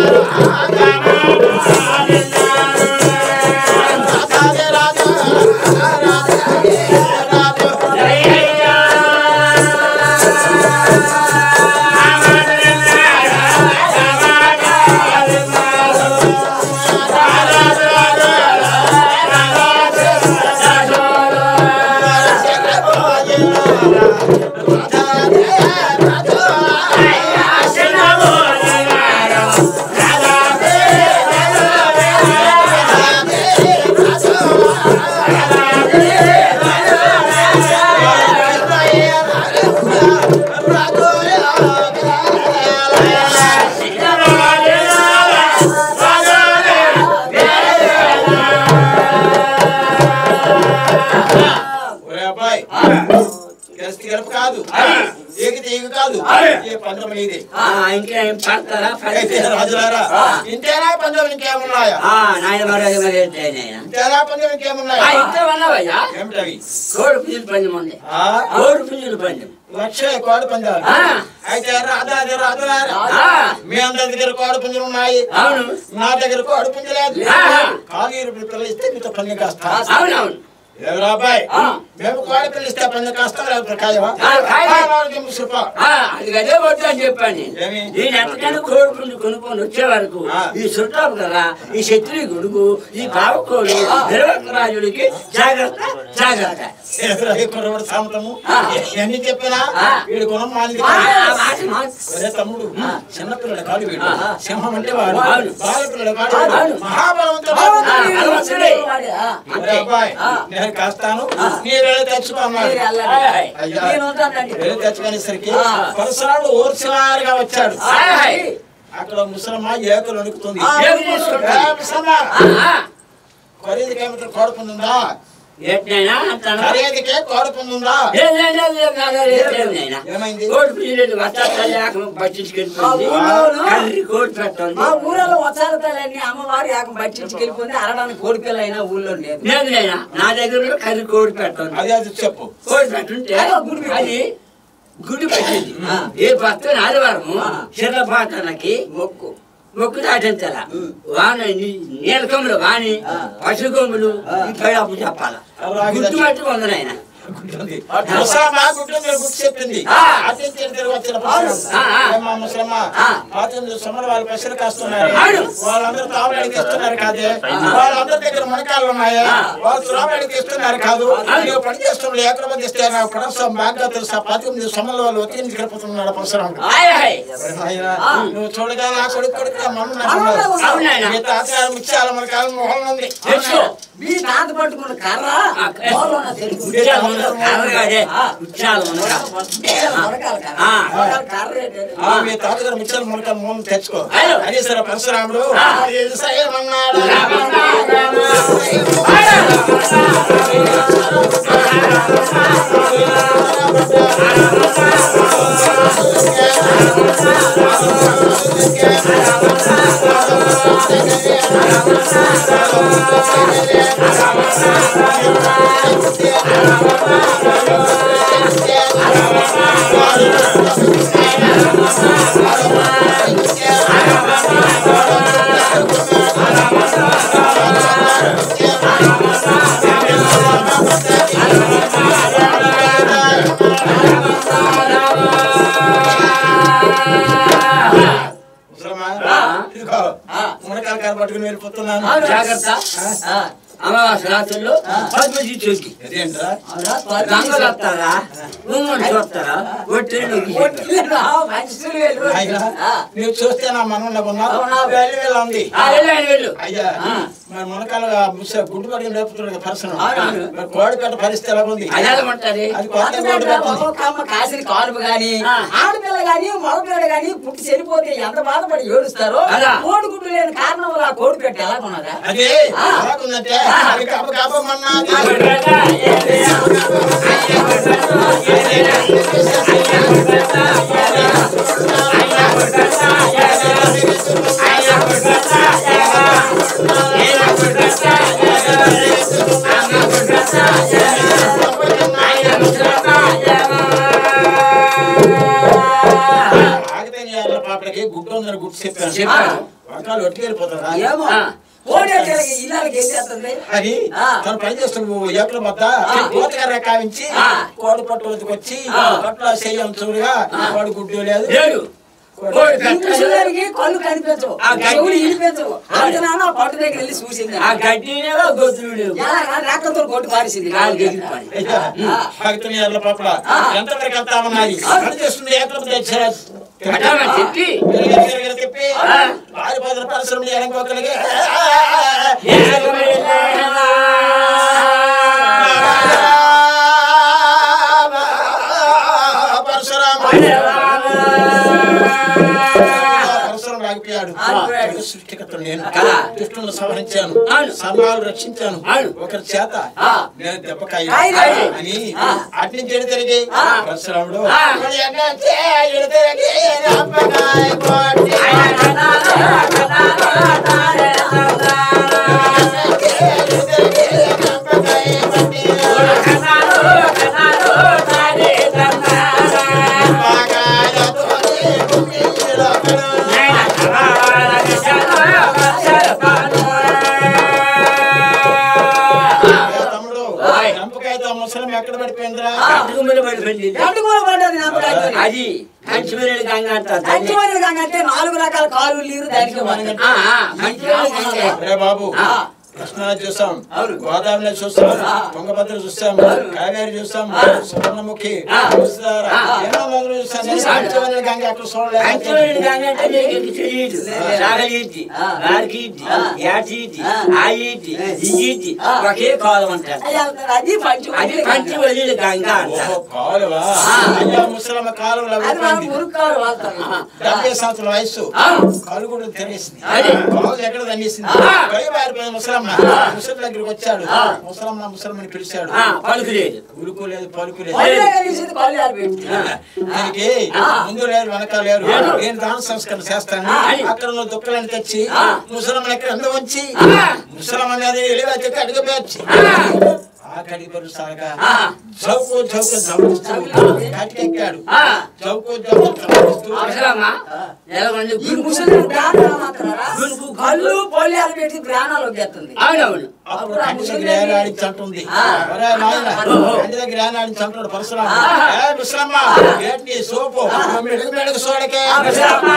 Speaker 1: ఒరే అబ్బాయి గెలిస్తే గెలుపు కాదు ఏగితే ఏగి కాదు ఏ పంచం ఇది
Speaker 2: ఆ, ఇంకా ఏం పడతారా
Speaker 1: అయితే
Speaker 2: పడతారా?
Speaker 1: రాజులారా ఇంతేనా పంచం ఇంకేమున్నాయా
Speaker 2: ఆ, నాయన మరి అది మరి ఏంటి నాయన?
Speaker 1: ఇంతేనా పంచం
Speaker 2: ఆ,
Speaker 1: ఇంకేమున్నాయా
Speaker 2: ఇంత ఉన్నావయ్యా
Speaker 1: ఏమిటవి
Speaker 2: కోడి పుంజుల పందెం ఉంది
Speaker 1: ఆ?
Speaker 2: కోడి పుంజుల పందెం
Speaker 1: లక్ష కోడి పందాలు
Speaker 2: ఆ.
Speaker 1: అయితే రాజా రాజులారా
Speaker 2: ఆ,
Speaker 1: మీ అందరి దగ్గర కోడి పుంజులు ఉన్నాయి
Speaker 2: అవును
Speaker 1: నా దగ్గర కోడి పుంజు లేదు
Speaker 2: ఆ.
Speaker 1: కాగీరు పిల్లలు ఇస్తే మీతో పందెం కాస్తా
Speaker 2: అవునవును
Speaker 1: ఎవరా అబ్బాయి
Speaker 2: ఆ.
Speaker 1: మేము కోడి పిల్లలు ఇస్తే పందెం కాస్తా లేకపోతే ఖాయమా
Speaker 2: ఆ, ఖాయం.
Speaker 1: ఆ, నాలుగు ముసురు పా.
Speaker 2: ఆ, అది అదే వద్దు అని చెప్పాను నేను
Speaker 1: ఏమి?
Speaker 2: నేను ఎంతకైనా కోడి పుంజు కొనుక్కొని వచ్చే వరకు
Speaker 1: ఆ.
Speaker 2: ఈ చుట్టాలు కదా ఈ శత్రి గుడుగు ఈ బావకోడు రాజుడికి జాగ్రత్త జాగ్రత్త
Speaker 1: ఎవరా ఈ కుర్రవాడు సామతము
Speaker 2: ఆ.
Speaker 1: ఎన్ని చెప్పినా
Speaker 2: ఆ.
Speaker 1: వీడు గుణం మానిది
Speaker 2: ఆ,
Speaker 1: కాదు.
Speaker 2: ఆ మాట మాట.
Speaker 1: ఒరే తమ్ముడు చిన్నపిల్లల కాడు వీడు
Speaker 2: ఆ.
Speaker 1: సింహం అంటే వాడు
Speaker 2: అవును.
Speaker 1: బాలపిల్లల కాడు వీడు.
Speaker 2: అవును.
Speaker 1: మహాబలవంతుడు
Speaker 2: ఆ, బలవంతుడే.
Speaker 1: ఒరే అబ్బాయి నేను కాస్తాను మీరు వెళ్ళి తెచ్చుకో అన్నాడు
Speaker 2: ఆయ్.
Speaker 1: అయ్యా
Speaker 4: నేను ఉంటానండి
Speaker 1: వెళ్ళి తెచ్చుకునేసరికి
Speaker 4: ఆ.
Speaker 1: పరశురాముడు ఓర్చివారుగా వచ్చాడు
Speaker 2: ఆయ్.
Speaker 1: అక్కడ ముసలమ్మ ఏకలు వణుకుతుంది
Speaker 4: ఆ.
Speaker 2: ఏమి తీసుకుంటా?
Speaker 1: ఏ ముసలమ్మ
Speaker 2: ఆ, ఆ.
Speaker 1: ఖరీదుకి ఏమిటో కోడుకుందా
Speaker 2: ఏంటైనా అంటాను
Speaker 1: ఖరీదుకే కోడుకుందా
Speaker 2: లేదు, లేదు, లేదు, లేదు, లేదు, లేదు, లేదు, నాయనా.
Speaker 1: ఏమైంది
Speaker 2: కోడి పుంజులు వస్తాయి లేక పట్టించుకెళ్ళిపోయింది
Speaker 4: ఆ ఊళ్ళోను?
Speaker 2: కర్రీ కోడి పెట్టండి
Speaker 4: మా ఊరలో వచ్చారతాలని అమ్మవారి యాకం పట్టించుకెళ్ళిపోయింది అరడానికి కోడిపిల్ల అయినా ఊళ్ళో లేదు
Speaker 2: లేదు నాయనా నా దగ్గర కూడా కర్రీ కోడి పెట్టండి
Speaker 1: అది అది చెప్పు
Speaker 2: కోడి పెట్టుంటే
Speaker 4: అదో గుడి పెట్టింది.
Speaker 2: అది గుడి పెట్టింది
Speaker 4: ఆ.
Speaker 2: ఏ భక్త ఆదివారం
Speaker 4: ఆ.
Speaker 2: చిర్రపాటనకి
Speaker 4: మొక్కు
Speaker 2: మొక్కు దాటించాల వాన నీలకములు వాణి
Speaker 4: ఆ.
Speaker 2: పశుగొమ్ములు
Speaker 4: ఆ.
Speaker 2: ఈ పైపు చెప్పాల
Speaker 1: అలాగే
Speaker 2: గుర్తు పట్టుకు ఉంది నాయన
Speaker 1: గుడ్డుంది. ముసలమ్మ గుడ్డుంది గుర్తు చెప్పింది
Speaker 2: ఆ.
Speaker 1: అతి తిరిగి వచ్చిన పరశురాముడు.
Speaker 2: ఆ, ఆ.
Speaker 1: ఏమ్మా ముసలమ్మ
Speaker 2: ఆ.
Speaker 1: పాతింది సొమ్మలు వాళ్ళు పైసలు కాస్తున్నారు
Speaker 2: అవును.
Speaker 1: వాళ్ళందరూ తావులాడికి ఇస్తున్నారు కాదే వాళ్ళందరి దగ్గర మునకాలు ఉన్నాయి
Speaker 2: ఆ.
Speaker 1: వాళ్ళు తురాబడికి ఇస్తున్నారు కాదు
Speaker 2: అవును.
Speaker 1: నువ్వు పని చేస్తున్నాడు ఎక్కడ మంది ఇస్తే నాకు కనీసం బాగా తెలుసా పాతింది సొమ్మల వాళ్ళు ఒత్తిడి గడిపోతున్నాడు పరశురాముడు
Speaker 2: ఆయ్ ఆయ్.
Speaker 1: నాయనా, నువ్వు చూడగా నా కొడుకు కొడుకు మమ్మల్ని
Speaker 4: మనవడు
Speaker 1: అంటున్నాడు.
Speaker 2: అవును నాయనా.
Speaker 1: మీ తాతగారు ముత్యాల మన కాలం మొహం ఉంది
Speaker 2: తెలుసు.
Speaker 4: మీ తాత పట్టుకున్న కర్ర
Speaker 2: ఆ,
Speaker 4: బోర్లోన తెలుగు.
Speaker 2: ఉచ్చాలు ఉన్న కర్రగాడే.
Speaker 4: ఆ.
Speaker 2: ఉచ్చాలు ఉన్న కర్ర.
Speaker 4: మొలకాల కర్ర.
Speaker 2: ఆ.
Speaker 4: మొలకాల కర్ర ఏంటది?
Speaker 1: ఆ, మీ తాతగారు ముత్యాల మొలకలు మూలం తెచ్చుకో
Speaker 2: అయ్యో.
Speaker 1: అది సరే పరశురాముడు
Speaker 2: ఆ.
Speaker 1: ఇది సయమన్నాడు. ముసలమ్మా,
Speaker 2: ఆ.
Speaker 1: ఇదిగో
Speaker 2: ఆ.
Speaker 1: మునకాల కారు పట్టుకుని వెళ్ళిపోతున్నాను
Speaker 4: అవును.
Speaker 2: జాగ్రత్త
Speaker 4: ఆ.
Speaker 2: అమావాస్య రాత్రుల్లో
Speaker 4: ఆ.
Speaker 2: పద్మజీ చూసి
Speaker 1: అదేంట్రా
Speaker 4: అవునా? పది
Speaker 2: దొంగలు వస్తారా ఉమ్మని చూస్తారా ఒట్టేళ్ళు
Speaker 4: ఒట్టిలేనా? మనుషులు వెళ్ళు.
Speaker 1: అయ్యా
Speaker 4: ఆ.
Speaker 1: నువ్వు చూస్తే నా మనలో ఉన్నావు
Speaker 4: అవునా?
Speaker 1: వెళ్ళి వెళ్ళ ఉంది
Speaker 2: వెళ్ళు ఆయన వెళ్ళు
Speaker 1: అయ్యా
Speaker 2: ఆ.
Speaker 1: మరి మునకాల ముస గుడ్డు పట్టుకుని లేపుతున్నాడు పర్సన్
Speaker 4: అవును.
Speaker 1: మరి కోడిపేట పరిస్థితి ఎలా ఉంది
Speaker 2: అది ఎలా ఉంటది
Speaker 1: అది కొత్త
Speaker 4: కొత్త
Speaker 1: కోడి
Speaker 4: బిడ్డ
Speaker 1: పెట్టింది.
Speaker 4: ఒక్కొక్క అమ్మ కాసిన కానుపు గాని
Speaker 2: ఆ.
Speaker 4: ఆడపిల్ల గాని మగపిల్ల గాని పుట్టి చనిపోతే ఎంత బాధపడి ఏడుస్తారో
Speaker 2: అదా.
Speaker 4: కోడి గుడ్డు లేని కారణం వల్ల ఆ కోడి పెట్ట ఎలా కొన్నదా
Speaker 1: అదే
Speaker 4: ఆ.
Speaker 1: ఎలాగుందంటే
Speaker 4: ఆ.
Speaker 1: అది కబ కబమన్నది ఆగితే నీ అల్ల పాపలకి గుడ్డు ఉందని గుడ్డు చెప్పాను
Speaker 2: చెప్పాను.
Speaker 1: వంకాయలు ఒట్టి వెళ్ళిపోతారా
Speaker 4: ఏమో
Speaker 2: ఆ.
Speaker 4: కోడి అంటే ఇళ్ళకి ఏం చేస్తుంది
Speaker 1: అది
Speaker 4: ఆ.
Speaker 1: తను పని చేస్తున్న ఏకల వద్ద కోతకర్ర కావించి
Speaker 2: ఆ.
Speaker 1: కోడి పట్టు వచ్చి
Speaker 2: ఆ.
Speaker 1: పట్ల చెయ్యం చూడుగా కోడి గుడ్డు లేదు
Speaker 2: లేదు కోడి
Speaker 4: ఈ
Speaker 2: పెట్టలేదు.
Speaker 4: ముసలానికి కళ్ళు కనిపించవు
Speaker 2: ఆ గడ్డి-
Speaker 4: చెవులు వినిపించవు అంతనాన పట్టు దగ్గర వెళ్ళి చూసింది
Speaker 2: ఆ గడ్డినేవో గొద్దులు లేవు
Speaker 4: ఎలా రేఖతో కొట్టి పారేసింది
Speaker 2: కాలు ఎగిరిపోయి.
Speaker 1: భక్తుల ఎర్ల పట్ల ఎంతవరకు వెళ్తామన్నది పని చేస్తుంది ఏకల
Speaker 2: కట్టామని చెప్పి
Speaker 1: తిప్పి
Speaker 2: ఆ.
Speaker 1: వారి పదల పరిశ్రమ ఎడంకొకలిగి పరశురామ పరశురామ ఆగిపోయాడు
Speaker 4: ఆగిపోయాడు.
Speaker 1: సృష్టికర్త నేను
Speaker 2: కదా.
Speaker 1: దుష్టులను సంహరించాను
Speaker 2: అవును.
Speaker 1: సర్వాలు రక్షించాను
Speaker 2: అవును.
Speaker 1: ఒకరి చేత
Speaker 2: ఆ.
Speaker 1: నేను దెబ్బకాయ
Speaker 4: కాయలు.
Speaker 1: అని
Speaker 4: ఆ.
Speaker 1: అటు నుంచి ఎడు తిరిగి
Speaker 4: ఆ.
Speaker 1: పరశురాముడు
Speaker 2: ఆ.
Speaker 1: మరి ఎన్నొచ్చే ఎడు తిరిగి దెబ్బకాయ కొట్టి. ఎడు తిరిగి దెబ్బకాయ కొట్టి. బాగాయతోనే గుండెలొకడు. ఏ తమ్ముడు
Speaker 2: ఆయ్.
Speaker 1: చంపకాయతో ముసలం ఎక్కడ పడిపోయిందిరా
Speaker 2: అడ్డుగుమ్మలు పడిపోయింది
Speaker 4: రెండు కూడా పడ్డది నమ్మకాయతో
Speaker 2: అది కంచిమేరేడు గంగ అంటారు దాన్ని.
Speaker 4: పంచమైన గంగ అంటే నాలుగు రకాల కాలు నీరు దానికి మనం
Speaker 2: ఆ, ఆ, కంచిమేరేడు గంగే.
Speaker 1: రే బాబు
Speaker 2: ఆ.
Speaker 1: కృష్ణా చూసాం
Speaker 4: అవును.
Speaker 1: గోదావరి చూసాం
Speaker 4: ఆ.
Speaker 1: తుంగభద్ర చూసాం
Speaker 4: అవును.
Speaker 1: కావేరి చూసాం
Speaker 4: ఆ.
Speaker 1: సువర్ణముఖి
Speaker 2: ఆ.
Speaker 1: చూస్తారా?
Speaker 2: ఆ.
Speaker 1: ఎన్నో నదులు చూసాం
Speaker 4: చూసాం.
Speaker 1: పంచవన్నెల గంగ అక్కడ చూడలేదు
Speaker 2: కంచిమేరేడు గంగ అంటే నీకు తెలియదు సాగలిద్ది
Speaker 4: ఆ.
Speaker 2: గారికిద్ది
Speaker 4: ఆ.
Speaker 2: ఏటిద్ది
Speaker 4: ఆ.
Speaker 2: ఆయిద్ది ఇయ్యిద్ది
Speaker 4: ఆ.
Speaker 2: ఒకే కాలం అంటారు
Speaker 4: అది పంచు
Speaker 2: అది కంచి వదిలి గంగ అంటారు
Speaker 1: ఓహో కాలువా
Speaker 2: ఆ.
Speaker 1: అయ్యా ముసలమ్మ కాలువలో
Speaker 4: అది మనం
Speaker 1: వెళ్ళిపోయింది.
Speaker 4: మురుక్కాలు వాడతాం
Speaker 1: డెబ్బై సంవత్సరాల వయస్సు
Speaker 2: ఆ.
Speaker 1: కాలు కూడా తెరేసింది
Speaker 2: అది.
Speaker 1: కాలు ఎక్కడ తన్నేసింది
Speaker 2: ఆ.
Speaker 1: పై పారిపోయిన ముసలమ్మ ముసలి దగ్గరికి వచ్చాడు
Speaker 2: ఆ.
Speaker 1: ముసలమ్మ ముసలమ్మని పిలిచాడు
Speaker 2: ఆ, పలుకులేదు
Speaker 1: ఉరుకోలేదు పలుకులేదు
Speaker 4: పల్లె కలిసింది పల్లె ఆడిపోయింది
Speaker 1: దీనికి
Speaker 2: ఆ.
Speaker 1: ముందు లేరు వెనక లేరు
Speaker 2: లేదు.
Speaker 1: నేను దాన సంస్కరణ చేస్తాను
Speaker 2: ఆ.
Speaker 1: అక్కడ ఉన్న దుఃఖాలను తెచ్చి
Speaker 2: ఆ.
Speaker 1: ముసలమ్మ ఎక్కడ ఎందు ఉంచి
Speaker 2: ఆ.
Speaker 1: ముసలమ్మ మీద ఎలివచ్చి కడిగి పేర్చి
Speaker 2: ఆ.
Speaker 1: ఆ కడిగి పరుస్తాగా
Speaker 2: ఆ.
Speaker 1: చౌకు చౌకు చౌకిస్తూ
Speaker 4: చౌకు.
Speaker 1: కటికెక్కాడు
Speaker 2: ఆ.
Speaker 1: చౌకు చౌకు చౌకిస్తూ
Speaker 2: అవసరమా ఎలా ఉంది
Speaker 4: ఈ ముసలి ప్రాణాలు మాత్రారా కళ్ళు పొల్లాలు పెట్టి ప్రాణాలు వచ్చేస్తుంది
Speaker 2: అవునవును
Speaker 1: అప్పుడు కంటి దగ్గర ఏనాడించి అంటుంది
Speaker 4: ఆ.
Speaker 1: ఒరే నాయన
Speaker 2: ఓహో.
Speaker 1: కంటి దగ్గర ఏనాడించి అంటున్నాడు పరశురామ
Speaker 2: ఆ.
Speaker 1: ఏ ముసలమ్మ ఏంటి సోపు మెడుగు మెడుగు సోడకే
Speaker 2: ముసలమ్మ,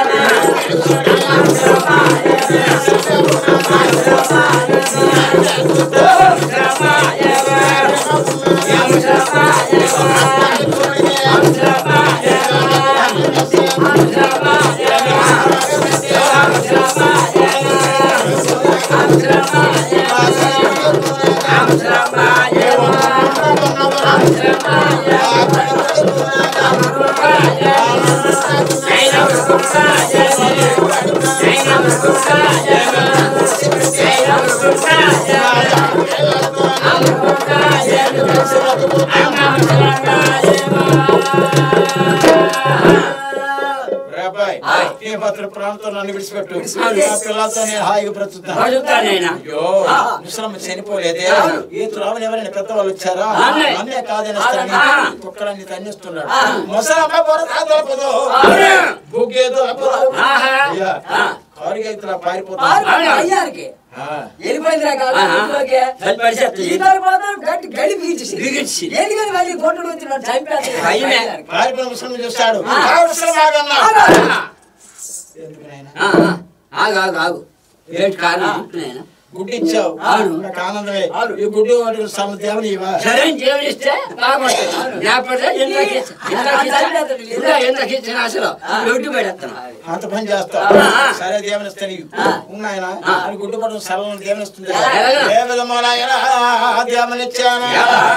Speaker 1: రేపాయ్
Speaker 2: ఆయ్.
Speaker 1: ఈ భద్ర ప్రాంతం నన్ను విడిచిపెట్టు
Speaker 2: విడిచిపెట్టు.
Speaker 1: ఆ పిల్లలతో నేను హాయిగా బ్రతుకుతాను
Speaker 2: బతుకుతానైనా
Speaker 1: అయ్యో
Speaker 2: ఆ.
Speaker 1: ముసలమ్మ చనిపోలేదే
Speaker 2: అవును.
Speaker 1: ఈ త్రోవని ఎవరైనా పెద్దవాళ్ళు వచ్చారా
Speaker 2: అవునే.
Speaker 1: అన్నే కాదనిస్తాను
Speaker 2: ఆ.
Speaker 1: కుక్కలన్నీ తన్నిస్తున్నాడు
Speaker 2: ఆ.
Speaker 1: ముసలమ్మ బొర దొరకదు
Speaker 2: అవును.
Speaker 1: బుగ్గేదో
Speaker 2: ఆహా.
Speaker 1: అయ్యా
Speaker 2: ఆ.
Speaker 1: కారుగైతులా పారిపోతా
Speaker 2: అవునా?
Speaker 4: అయ్యారికి
Speaker 1: ఆ.
Speaker 4: వెళ్ళిపోయిందిరా కాదు
Speaker 2: ఆహా.
Speaker 4: ఇంట్లోకే.
Speaker 2: చలి పడిచేస్తుంది.
Speaker 4: ఈ తర్వాత గట్టి గడి పీల్చేసింది.
Speaker 2: పీల్చేసింది.
Speaker 4: ఎందుకని మళ్ళీ గొడ్డలు వచ్చి నన్ను చంపేస్తుంది.
Speaker 2: భయమే.
Speaker 1: పారిపోయిన ముసలమ్మ చూస్తాడు
Speaker 4: ఆ.
Speaker 1: ఆ ముసలమ్మ ఆగన్నా.
Speaker 2: ఆ.
Speaker 1: ఎందుకు నాయనా?
Speaker 2: ఆ, ఆ. ఆగు ఆగు ఆగు ఏంటి కారణం చెప్తున్నాయన
Speaker 1: గుడ్డు ఇచ్చావు
Speaker 2: అవును.
Speaker 1: నాకు ఆనందమే ఈ గుడ్డు వాటి సమ దేవుని ఇవా
Speaker 2: సరే దేవుడు ఇస్తే బాగుంటుంది లేకపోతే ఎందుకు ఇచ్చ- ఎందుకు ఇచ్చ- ఇంకా ఎందుకు ఇచ్చిన అసలు రొడ్డు పెడతాను
Speaker 1: అంత పని చేస్తా
Speaker 2: ఆ, ఆ.
Speaker 1: సరే దేవుని ఇస్తే నీకు ఉన్నాయన
Speaker 2: ఆ.
Speaker 1: అని గుడ్డు పడడం సరళం దేవుని ఇస్తుంది
Speaker 2: ఎలాగా?
Speaker 1: ఏ విధములైన దేవుని ఇచ్చాను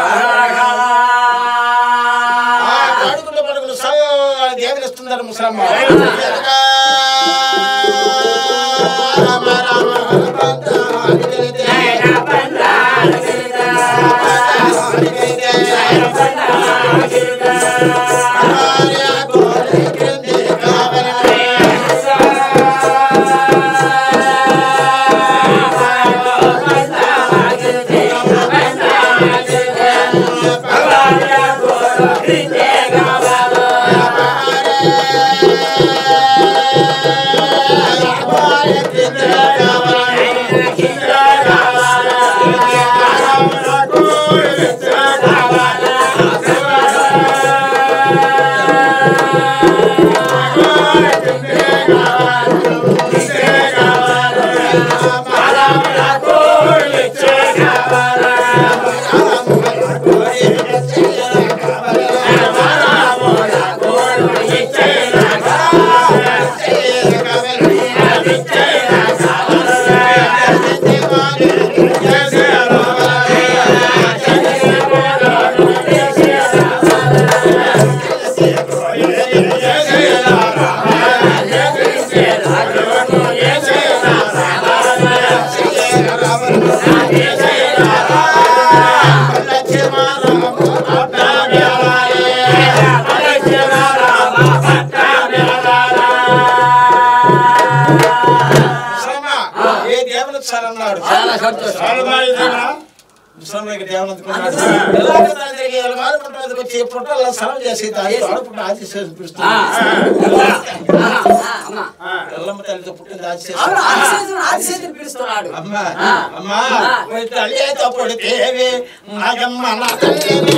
Speaker 1: ఆ కడుగులు పడుగులు సరళ దేవుని ఇస్తుందట ముసలమ్మ ఎనగా రామ రామ పంత అడిగితే
Speaker 2: ఆ
Speaker 1: ఇస్తానన్నాడు
Speaker 2: చాలా సంతోషం
Speaker 3: చాలా బాగా ఇదేనా?
Speaker 1: ముసలికి దేవనందుకున్నాడు ఎలాగ తన తిరిగి ఎలగాలి పుట్ట మీదకి వచ్చి పుట్టల్లో సరం చేసి దాని ఆడుపుట్ట ఆదిశేషం
Speaker 2: ఆ,
Speaker 1: పిలుస్తుంది
Speaker 2: ఆ, అమ్మా
Speaker 1: ఎల్లమ్మ తల్లితో పుట్టింది
Speaker 4: అవును
Speaker 1: ఆదిశేషం
Speaker 4: ఆదిశేషుడు ఆదిశేషుడు పిలుస్తున్నాడు
Speaker 1: అమ్మా అమ్మా పోయి తల్లితో పుడితేవి నాగమ్మ నా తల్లి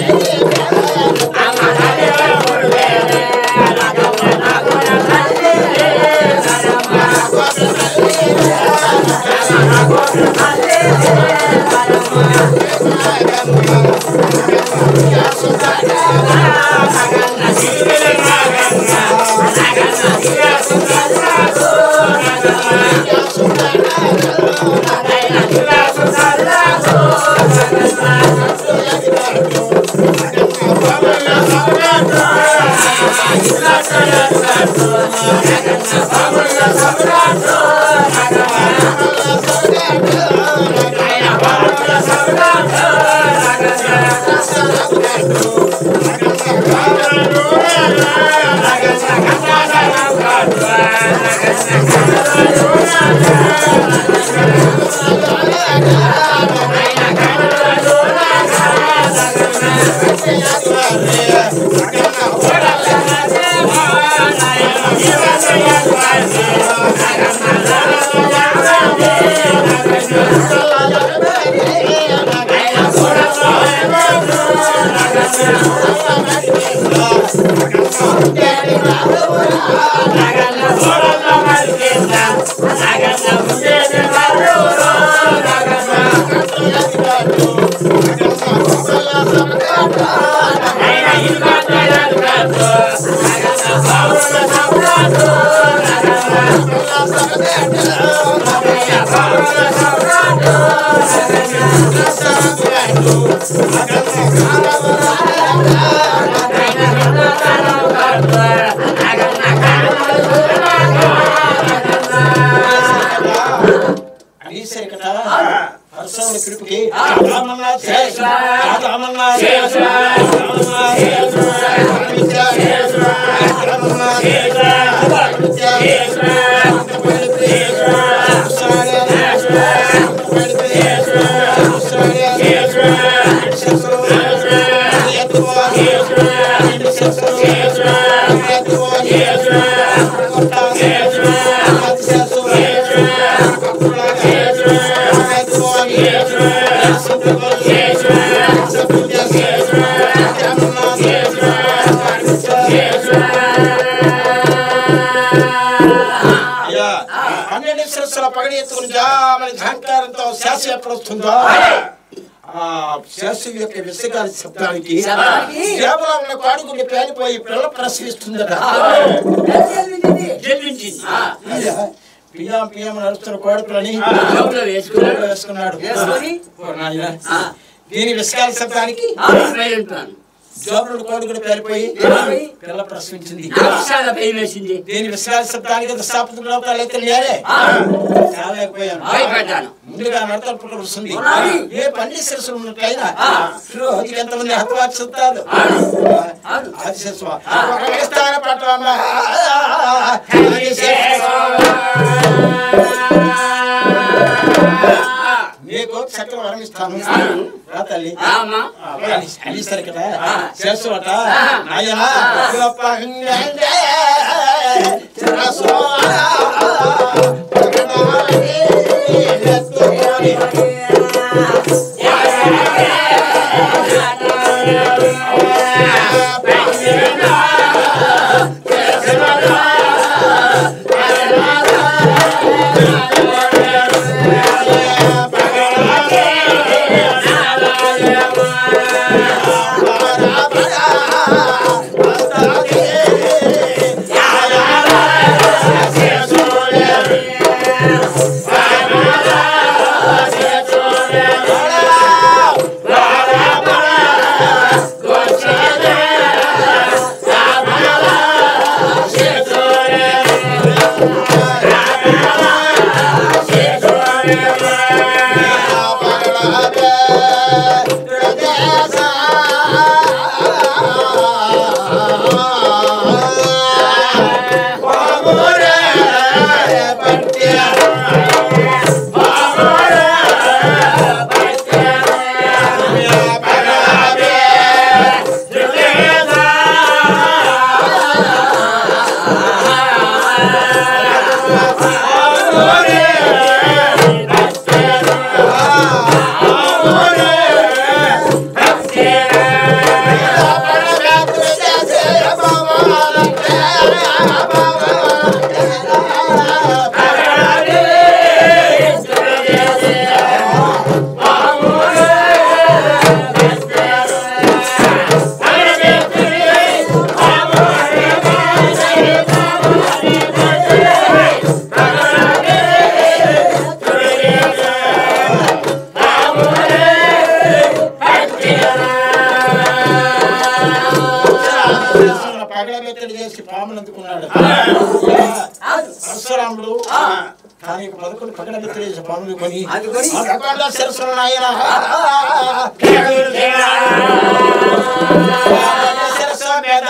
Speaker 1: ఈశ్వరి కదా హర్షవుడి పిలుపుకి రామన్నా శేష రామన్నా శేష రామన్నా శేష రామన్నా శేష రామన్నా శేష అయ్యా పన్నెండు శిరస్సుల పగడి ఎత్తుకుని జామని ఝంకారంతో శాస్త్ర ఎప్పుడు వస్తుందో ఆ శాస్త్రి యొక్క విసగాలి శబ్దానికి
Speaker 4: శబ్దానికి?
Speaker 1: జేబులో ఉన్న కాడుకుని పేలిపోయి పిల్ల ప్రసవిస్తుందట
Speaker 4: జల్దించింది.
Speaker 2: జన్మించింది ఆ,
Speaker 1: అయ్యా, పియ్యం పియ్యం నడుస్తున్న కోడుకులని
Speaker 2: జోబులో వేసుకున్నాడు
Speaker 1: వేసుకున్నాడు
Speaker 4: వేసుకొని?
Speaker 1: ఓ నాయనా.
Speaker 2: ఆ,
Speaker 1: దీని విసగాల శబ్దానికి
Speaker 2: ఆ, బయలుంటున్నాను
Speaker 1: జోబులు కోడుకుని పేలిపోయి
Speaker 4: పేలిపోయి?
Speaker 1: పిల్ల ప్రసవించింది
Speaker 2: చాలా భయం వేసింది
Speaker 1: దీని విసగాల శబ్దానికి స్థాపితులు అయితే లేరే
Speaker 2: ఆ,
Speaker 1: చాలేకపోయాను
Speaker 2: భయపడ్డాను
Speaker 1: ముందుగా నడతలు పుట్ట వస్తుంది
Speaker 4: ఉన్నది.
Speaker 1: ఏ పండి శిరస్సులు ఉన్నట్లయినా రోజుకి ఎంతమంది హతవారు చెప్తారు అది శిరస్సు ఒక వేస్తాన పట్టమ్మ అది శిరస్సు. నీకు చక్కగా వరమిస్తాను రా తల్లి
Speaker 2: ఆ, అమ్మా
Speaker 1: అని సరే కదా చేస్తువట నాయన గొప్ప హంగండే శిరస్సు పగడాలి ఎత్తుకొని
Speaker 3: బాబు
Speaker 1: తమ్ముడు కానీ పదకొండు పక్కన తెలియజే పనులు కొని
Speaker 4: అది కొని?
Speaker 1: పదకొండ శిరస్సులు నాయన శిరస్సు మీద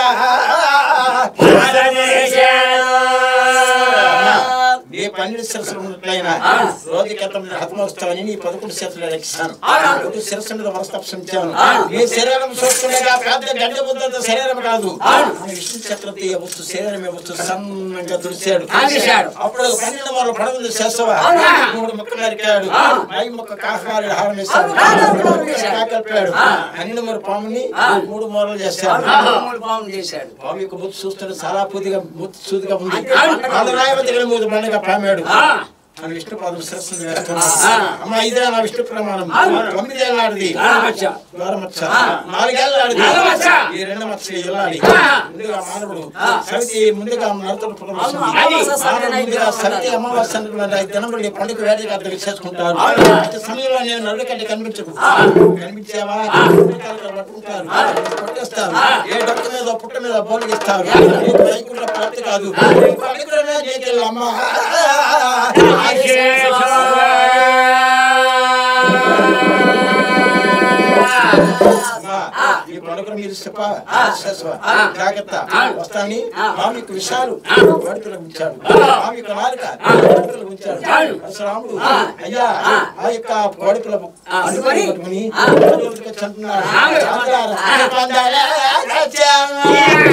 Speaker 1: నీ పన్నెండు శిరస్సులు ఉన్నట్లయినా రోజు క్రితం హతమోత్సవాన్ని నీ పదకొండు శిరస్సులు లెక్కిస్తాను రోజు శిరస్సు మీద వరస్తప్సించాను నీ శరీరం చూస్తుండగా పెద్ద గడ్డ బుద్ధంత శరీరం కాదు విష్ణు చక్రవర్తి వస్తు శరీరం వస్తు సన్నంగా తుడిచాడు
Speaker 2: ఆగేశాడు.
Speaker 1: అప్పుడు పన్నెండు వారు పడవలు చేస్తావా మూడు ముక్కలు నరికాడు పై ముక్క కాకాలు హారం వేశాడు కాకలిపాడు పన్నెండు మూడు పాముని మూడు మూరలు చేశాడు
Speaker 4: మూడు పాములు చేశాడు
Speaker 1: పాము యొక్క బుద్ధి చూస్తుంటే చాలా పూదిగా బుద్ధి సూదిగా ఉంది పాదరాయవతి దగ్గర మూడు పండుగ పామాడు అని విష్ణు పాదం శిరస్సును వేస్తున్నాడు అమ్మ ఇదే నా విష్ణు ప్రమాణం తొమ్మిదేళ్ళ ఆడిది ద్వారమచ్చ నాలుగేళ్ళ ఆడిది
Speaker 2: నాలుగమచ్చ.
Speaker 1: ఈ రెండు మచ్చ ఇల్లాడి ముందుగా మానవుడు సవితి ముందుగా నడతలు పునరుద్ధరించింది.
Speaker 4: అమావాస్య సంధ్య
Speaker 1: మానవుడు ముందుగా సవితి అమావాస్య అనుకున్న ఐదు దినములు ఈ పండుగ వేదిక అద్దెకి చేసుకుంటారు అదే సమయంలో నేను నడుడు కంటే కనిపించకు కనిపించావా పుట్టకాలు పట్టుకుంటారు కొట్టేస్తారు ఏ డొక్క మీద పుట్ట మీద బోలిగిస్తారు నీకు వైకుంఠ ప్రాప్తి కాదు ఈ పండుగలోనే నీకు అమ్మ అమ్మా, ఈ పలుకులు మీరు చెప్ప చేసవ. జాగ్రత్త వస్తాని మామికు విషయాలు వాడికలు ఉంచాడు మామిక నాలుక వాడికలు ఉంచాడు పరశురాముడు అయ్యా ఆ యొక్క వాడికల
Speaker 4: అందుకొని?
Speaker 1: పట్టుకుని రోజుకి చంటున్నాడు రాజారా, పందాలా, రాజ్యామా.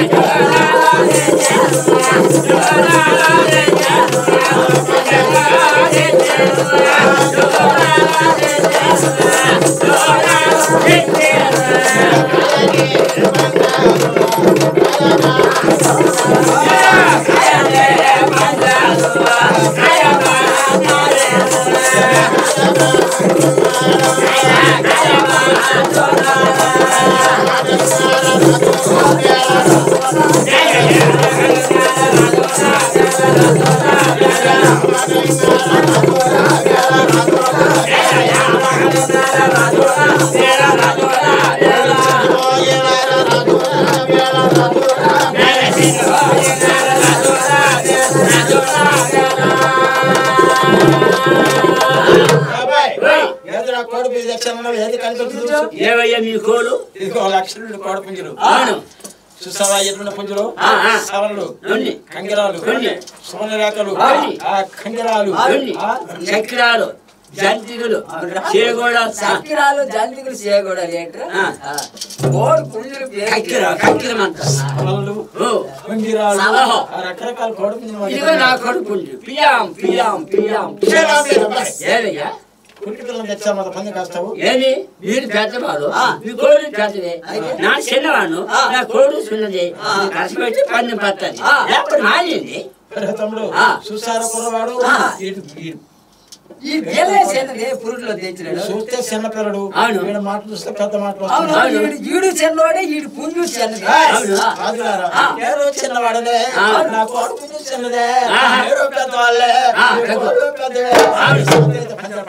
Speaker 1: అబ్బాయి, ఏదో నా కోడి మీద తెచ్చానన్నావు, ఏది కనిపించదు
Speaker 2: ఏవయ్యా మీ కోలు
Speaker 1: ఇదిగో లక్షణుడు కోడి పుంజులు
Speaker 2: అవును
Speaker 1: చూసావా ఎదురున్న పుంజులు
Speaker 2: ఆ, ఆ.
Speaker 1: సవరలు
Speaker 2: కొన్ని.
Speaker 1: కంగిరాలు
Speaker 2: కొన్ని.
Speaker 1: సోనరేఖలు
Speaker 2: కొన్ని.
Speaker 1: ఆ కంగిరాలు
Speaker 2: కొన్ని
Speaker 1: ఆ,
Speaker 2: చక్రాలు జంతికలు చేగోడ
Speaker 4: చక్రాలు జంతికలు చేయకూడదు ఏంట్రా
Speaker 2: ఆ.
Speaker 4: కోడి పుంజులు
Speaker 2: కక్కిర కక్కిరమంట
Speaker 1: సవరలు
Speaker 2: ఓ
Speaker 1: కంగిరాలు
Speaker 2: సవహ.
Speaker 1: ఆ రకరకాల కోడి పుంజులు
Speaker 2: ఇదిగో నా కొడుకు పియాం పియాం పియాం ఏవయ్యా
Speaker 1: కురికి పిల్లలు తెచ్చా మన పని కాస్తావు
Speaker 2: ఏమి మీరు పెద్దవాడు మీ కోడి పెద్దదే నా చిన్నవాడు నా కోడి చిన్నది కష్టపెట్టి పన్ను పట్టది ఎప్పుడు మారింది
Speaker 1: అరే తమ్ముడు
Speaker 2: ఆ.
Speaker 1: చూసారా కుర్రవాడు
Speaker 4: ఆ.
Speaker 1: ఈడు- ఈడు
Speaker 4: ఈ వేలేసేనది పురుగులో తెచ్చినాడు
Speaker 1: చూస్తే చిన్న పిల్లడు
Speaker 2: అవును.
Speaker 1: వీడు మాటలు చూస్తే పెద్ద మాటలు
Speaker 4: అవును
Speaker 1: వస్తున్నాయి.
Speaker 4: ఈడు ఈడు చిన్నవాడే ఈడు పుంజు చిన్నది
Speaker 1: ఏయ్,
Speaker 2: అవును.
Speaker 1: రాజులారా,
Speaker 2: ఆ.
Speaker 1: నేను చిన్నవాడలే
Speaker 2: ఆ.
Speaker 1: నా కొడుకు చిన్నదే
Speaker 2: ఆహా.
Speaker 1: మీరు పెద్దవాళ్ళే
Speaker 2: ఆ,
Speaker 1: మీ
Speaker 2: పెద్ద.
Speaker 1: కొడుకు పెద్దవే.
Speaker 2: అవును.
Speaker 1: అయితే పంజర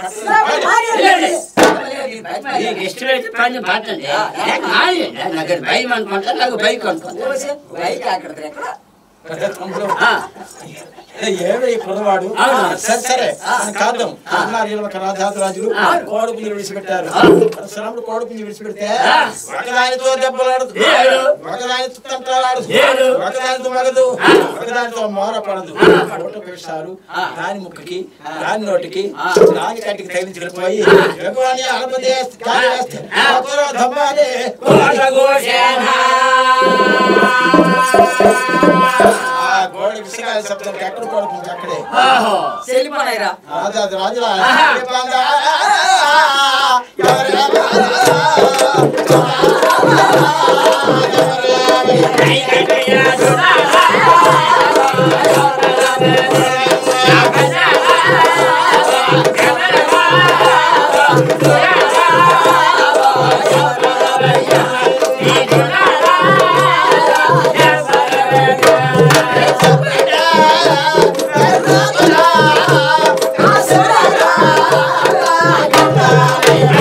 Speaker 1: పట్టదు.
Speaker 2: నీకు ఇష్టమైతే పన్ను పట్టండి మారింది నాకు భయం అనుకుంటా నాకు బైక్ అనుకుంటా
Speaker 4: బైక్ అక్కడ ఎక్కడ
Speaker 1: అరే తమ్ముడు,
Speaker 2: ఆ,
Speaker 1: ఏడు ఈ కుర్రవాడు
Speaker 2: అవును.
Speaker 1: సరే సరే అని కాదు అన్నారు ఈయన ఒక రాజాది రాజులు కోడుకుని విడిచిపెట్టారు పరశురాముడు కోడుకుని విడిచిపెడితే
Speaker 2: ఆ.
Speaker 1: ఒకదానితో దెబ్బలాడదు
Speaker 2: ఏడు.
Speaker 1: ఒకదానితో తంటాలాడదు
Speaker 2: ఏడు.
Speaker 1: ఒకదానితో మగదు
Speaker 2: ఆ.
Speaker 1: ఒకదానితో మోర పడదు కోట వేస్తారు దాని ముక్కుకి దాని నోటికి దాని కంటికి తగిలించుకుపోయి భగవాని అలపదే కాలి వేస్తే అప్పుడు దమ్మాలి. ఆ గోడ విసిగాల శబ్దానికి ఎక్కడ పడుతుంది అక్కడే
Speaker 2: ఓహో.
Speaker 4: చెల్లిపోనాయిరా
Speaker 1: రాజాది రాజులా
Speaker 2: ఆహా.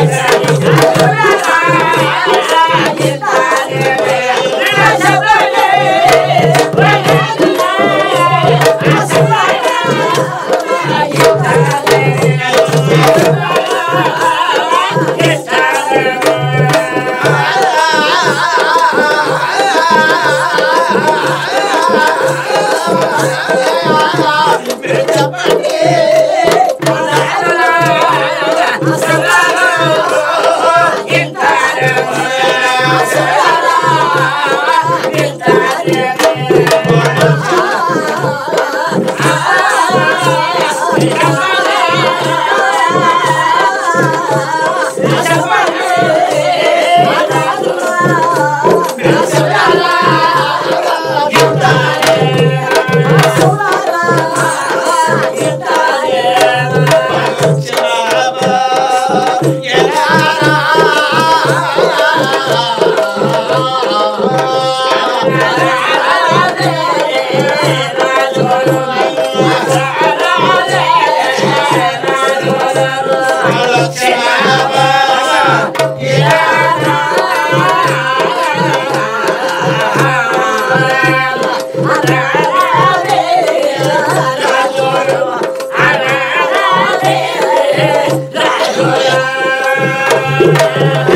Speaker 4: ఆ
Speaker 2: ఆ